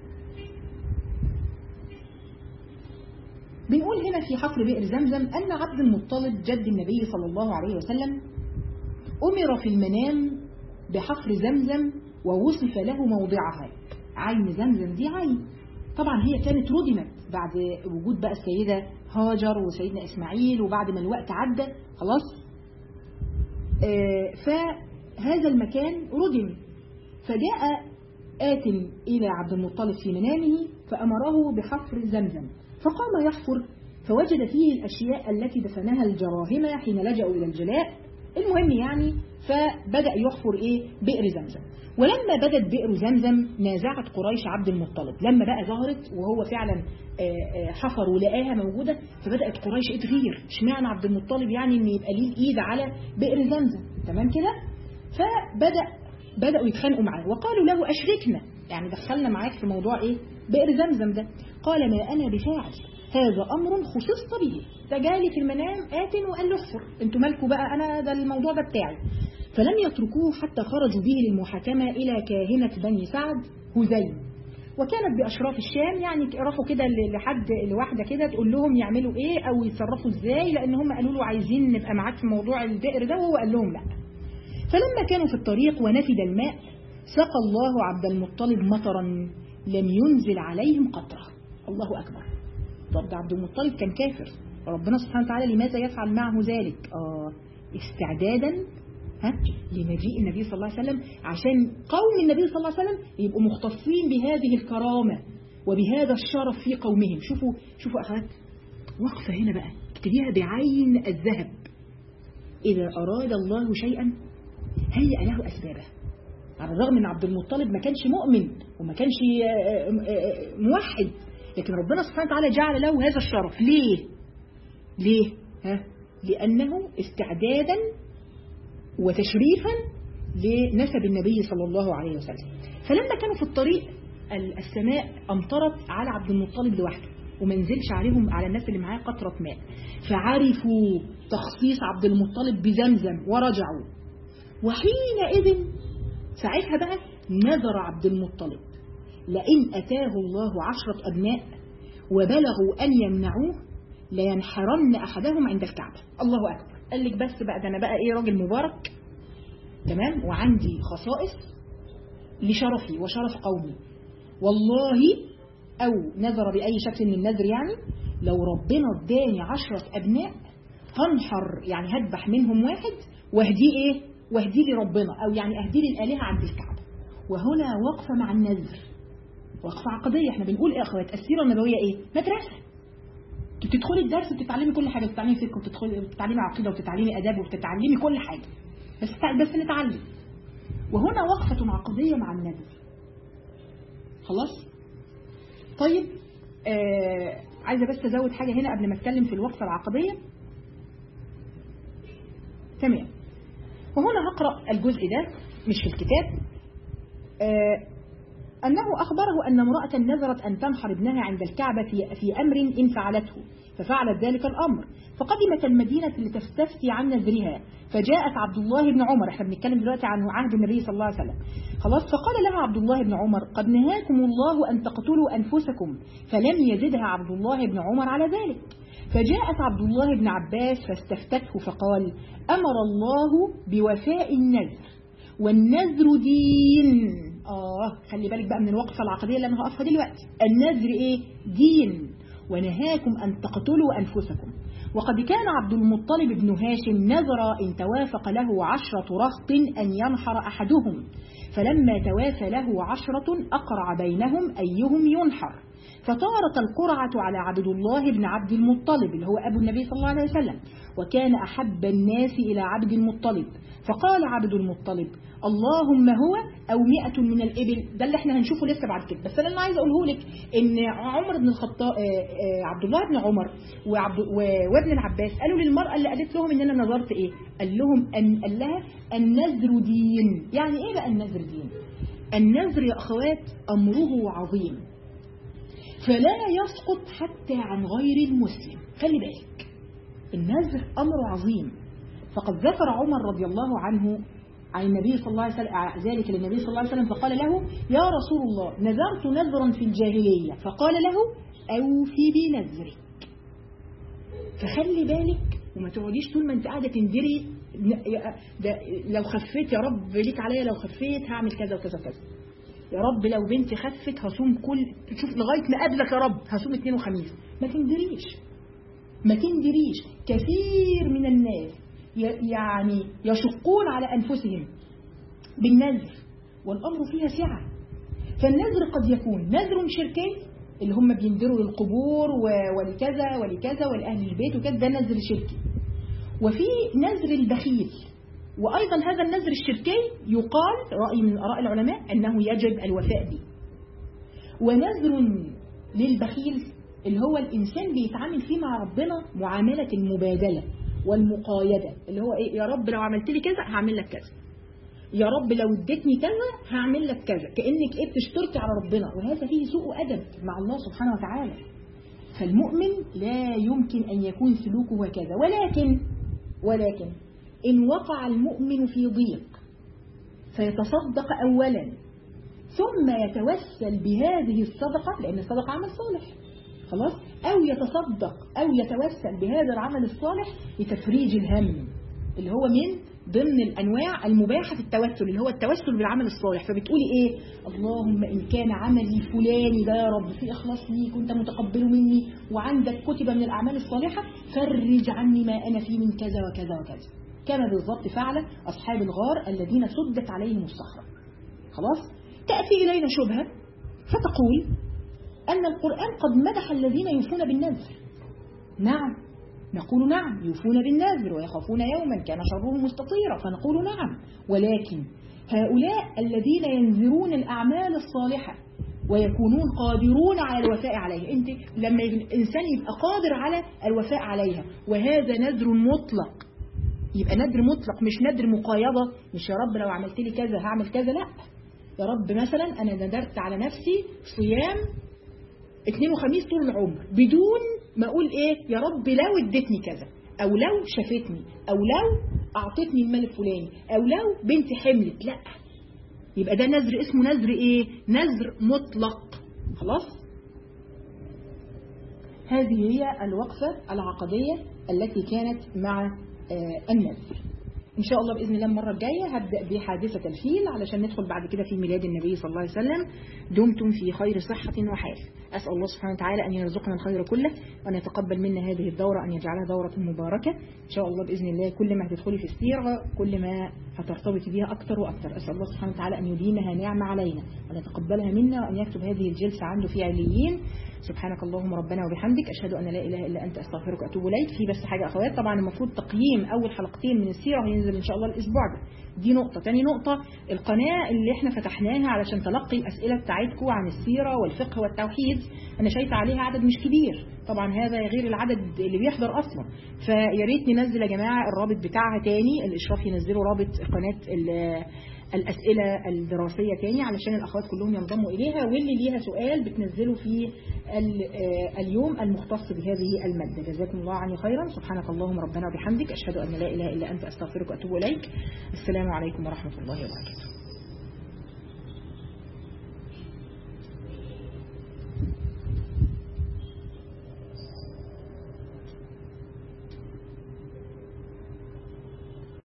بنقول هنا في حفر بئر زمزم أن عبد المطلب جد النبي صلى الله عليه وسلم أمر في المنام بحفر زمزم ووصف له موضعها عين زمزم دي عين طبعا هي كانت ردمت بعد وجود بقى السيدة هاجر وسيدنا إسماعيل وبعد ما الوقت عدى خلاص آه، فهذا المكان ردم فجاء آت إلى عبد المطلب في منامه فأمره بحفر زمزم فقام يحفر فوجد فيه الأشياء التي دفنها الجراهمة حين لجأوا إلى الجلاء المهم يعني فبدأ يحفر إيه بئر زمزم ولما بدت بئر زمزم نازعت قريش عبد المطلب لما بقى ظهرت وهو فعلا آه، آه، حفر ولقاها موجودة فبدأت قريش إيه تغير اشمعنى عبد المطلب يعني إن يبقى ليه الإيد على بئر زمزم تمام كده فبدأ بدأوا يتخانقوا معاه وقالوا له أشركنا يعني دخلنا معاك في موضوع إيه بئر زمزم ده قال ما أنا بفاعل هذا أمر خصصت به ده جالي في المنام آت وقال له احفر انتوا مالكوا بقى أنا ده الموضوع ده بتاعي فلم يتركوه حتى خرجوا به للمحاكمة إلى كاهنة بني سعد هزيم وكانت بأشراف الشام يعني راحوا كده ل- لحد لواحدة كده تقول لهم يعملوا إيه أو يتصرفوا إزاي لأن هم قالوا له عايزين نبقى معاك في موضوع البئر ده وهو قال لهم لا فلما كانوا في الطريق ونفد الماء سقى الله عبد المطلب مطرا لم ينزل عليهم قطرة الله أكبر طب ده عبد المطلب كان كافر ربنا سبحانه وتعالى لماذا يفعل معه ذلك آه استعدادا ها لمجيء النبي صلى الله عليه وسلم عشان قوم النبي صلى الله عليه وسلم يبقوا مختصين بهذه الكرامة وبهذا الشرف في قومهم شوفوا شوفوا أخوات وقفة هنا بقى اكتبيها بعين الذهب إذا أراد الله شيئا هيأ له أسبابه على الرغم ان عبد المطلب ما كانش مؤمن وما كانش آه، آه، آه، موحد لكن ربنا سبحانه وتعالى جعل له هذا الشرف ليه ليه ها لأنه استعدادا وتشريفا لنسب النبي صلى الله عليه وسلم فلما كانوا في الطريق ال- السماء أمطرت على عبد المطلب لوحده وما نزلش عليهم على الناس اللي معاه قطرة ماء فعرفوا تخصيص عبد المطلب بزمزم ورجعوا وحينئذ ساعتها بقى نذر عبد المطلب لئن أتاه الله عشرة أبناء وبلغوا أن يمنعوه لينحرن أحدهم عند الكعبة الله أكبر قال لك بس بقى ده أنا بقى إيه راجل مبارك تمام وعندي خصائص لشرفي وشرف قومي والله أو نذر بأي شكل من النذر يعني لو ربنا اداني عشرة أبناء هنحر يعني هذبح منهم واحد واهديه إيه واهديه لربنا أو يعني أهديه للآلهة عند الكعبة وهنا وقفة مع النذر وقفة عقدية احنا بنقول ايه يا اخوات السيرة النبوية ايه مدرسة انت بتدخلي الدرس بتتعلمي كل حاجة بتتعلمي فقه وبتدخلي بتتعلمي عقيدة وبتتعلمي آداب وبتتعلمي كل حاجة بس بس نتعلم وهنا وقفة عقدية مع النذر خلاص طيب آه عايزة بس أزود حاجة هنا قبل ما أتكلم في الوقفة العقدية تمام وهنا هقرأ الجزء ده مش في الكتاب آه أنه أخبره أن امرأة نذرت أن تنحر ابنها عند الكعبة في, في أمر إن فعلته ففعلت ذلك الأمر فقدمت المدينة لتستفتي عن نذرها فجاءت عبد الله بن عمر احنا بنتكلم دلوقتي عن عهد النبي صلى الله عليه وسلم خلاص فقال لها عبد الله بن عمر قد نهاكم الله أن تقتلوا أنفسكم فلم يزدها عبد الله بن عمر على ذلك فجاءت عبد الله بن عباس فاستفتته فقال أمر الله بوفاء النذر والنذر دين آه خلي بالك بقى من الوقفة العقدية اللي أنا هقفها دلوقتي النذر إيه دين ونهاكم أن تقتلوا أنفسكم وقد كان عبد المطلب بن هاشم نذر إن توافق له عشرة رهط أن ينحر أحدهم فلما توافى له عشرة أقرع بينهم أيهم ينحر فطارت القرعة على عبد الله بن عبد المطلب اللي هو أبو النبي صلى الله عليه وسلم وكان أحب الناس إلى عبد المطلب فقال عبد المطلب اللهم هو أو مئة من الإبل ده اللي احنا هنشوفه لسه بعد كده بس أنا اللي عايز أقوله لك إن عمر بن الخطاب آه، آه، عبد الله بن عمر وعبد و- وابن العباس قالوا للمرأة اللي قالت لهم إن أنا نظرت إيه قال لهم أن قال لها النذر دين يعني إيه بقى النذر دين النذر يا أخوات أمره عظيم فلا يسقط حتى عن غير المسلم خلي بالك النذر أمر عظيم فقد ذكر عمر رضي الله عنه عن النبي صلى الله عليه وسلم ذلك للنبي صلى الله عليه وسلم فقال له يا رسول الله نذرت نذرا في الجاهلية فقال له أوفي بنذرك فخلي بالك وما تقعديش طول ما انت قاعده تنذري ده لو خفيت يا رب ليك عليا لو خفيت هعمل كذا وكذا وكذا يا رب لو بنتي خفت هصوم كل شوف لغايه ما قابلك يا رب هصوم اثنين وخميس ما تندريش ما تندريش كثير من الناس ي- يعني يشقون على انفسهم بالنذر والامر فيها سعه فالنذر قد يكون نذر شركي اللي هم بينذروا للقبور و- ولكذا ولكذا ولأهل البيت وكذا ده نذر شركي وفي نذر البخيل وأيضا هذا النذر الشركي يقال رأي من آراء العلماء أنه يجب الوفاء به ونذر للبخيل اللي هو الإنسان بيتعامل فيه مع ربنا معاملة المبادلة والمقايدة اللي هو إيه يا رب لو عملت لي كذا هعمل لك كذا يا رب لو اديتني كذا هعمل لك كذا كأنك ايه بتشترطي على ربنا وهذا فيه سوء أدب مع الله سبحانه وتعالى فالمؤمن لا يمكن أن يكون سلوكه هكذا ولكن ولكن إن وقع المؤمن في ضيق فيتصدق أولا ثم يتوسل بهذه الصدقة لأن الصدقة عمل صالح خلاص أو يتصدق أو يتوسل بهذا العمل الصالح لتفريج الهم اللي هو من ضمن الأنواع المباحة في التوسل اللي هو التوسل بالعمل الصالح فبتقولي إيه اللهم إن كان عملي الفلاني ده يا رب في إخلاص ليك وأنت متقبله مني وعندك كتب من الأعمال الصالحة فرج عني ما أنا فيه من كذا وكذا وكذا كما بالضبط فعل أصحاب الغار الذين سدت عليهم الصخرة خلاص تأتي إلينا شبهة فتقول أن القرآن قد مدح الذين يوفون بالنذر نعم نقول نعم يوفون بالنذر ويخافون يوما كان شره مستطيرا فنقول نعم ولكن هؤلاء الذين ينذرون الأعمال الصالحة ويكونون قادرون على الوفاء عليها انت لما الإنسان يبقى قادر على الوفاء عليها وهذا نذر مطلق يبقى نذر مطلق مش نذر مقايضة مش يا رب لو عملت لي كذا هعمل كذا لا يا رب مثلا أنا ندرت على نفسي صيام اثنين وخميس طول العمر بدون ما اقول ايه يا رب لو اديتني كذا او لو شافتني او لو اعطتني المال الفلاني او لو بنتي حملت لا يبقى ده نذر اسمه نذر ايه نذر مطلق خلاص هذه هي الوقفة العقدية التي كانت مع آه، النذر إن شاء الله بإذن الله المرة الجاية هبدأ بحادثة الفيل علشان ندخل بعد كده في ميلاد النبي صلى الله عليه وسلم دمتم في خير صحة وحال أسأل الله سبحانه وتعالى أن يرزقنا الخير كله وأن يتقبل منا هذه الدورة أن يجعلها دورة مباركة إن شاء الله بإذن الله كل ما هتدخلي في السيرة كل ما هترتبطي بها أكثر وأكثر أسأل الله سبحانه وتعالى أن يديمها نعمة علينا وأن يتقبلها منا وأن يكتب هذه الجلسة عنده في عليين سبحانك اللهم ربنا وبحمدك أشهد أن لا إله إلا أنت أستغفرك وأتوب إليك في بس حاجة أخوات طبعا المفروض تقييم أول حلقتين من السيرة هينزل إن شاء الله الأسبوع ده دي نقطة تاني نقطة القناة اللي احنا فتحناها علشان تلقي الأسئلة بتاعتكم عن السيرة والفقه والتوحيد أنا شايفة عليها عدد مش كبير طبعا هذا غير العدد اللي بيحضر أصلا فيا ريت ننزل يا جماعة الرابط بتاعها تاني الإشراف ينزلوا رابط قناة ال- الأسئلة الدراسية تاني علشان الأخوات كلهم ينضموا إليها واللي ليها سؤال بتنزلوا في ال- آه، اليوم المختص بهذه المادة جزاكم الله عني خيرا سبحانك اللهم ربنا وبحمدك أشهد أن لا إله إلا أنت أستغفرك وأتوب إليك السلام عليكم ورحمة الله وبركاته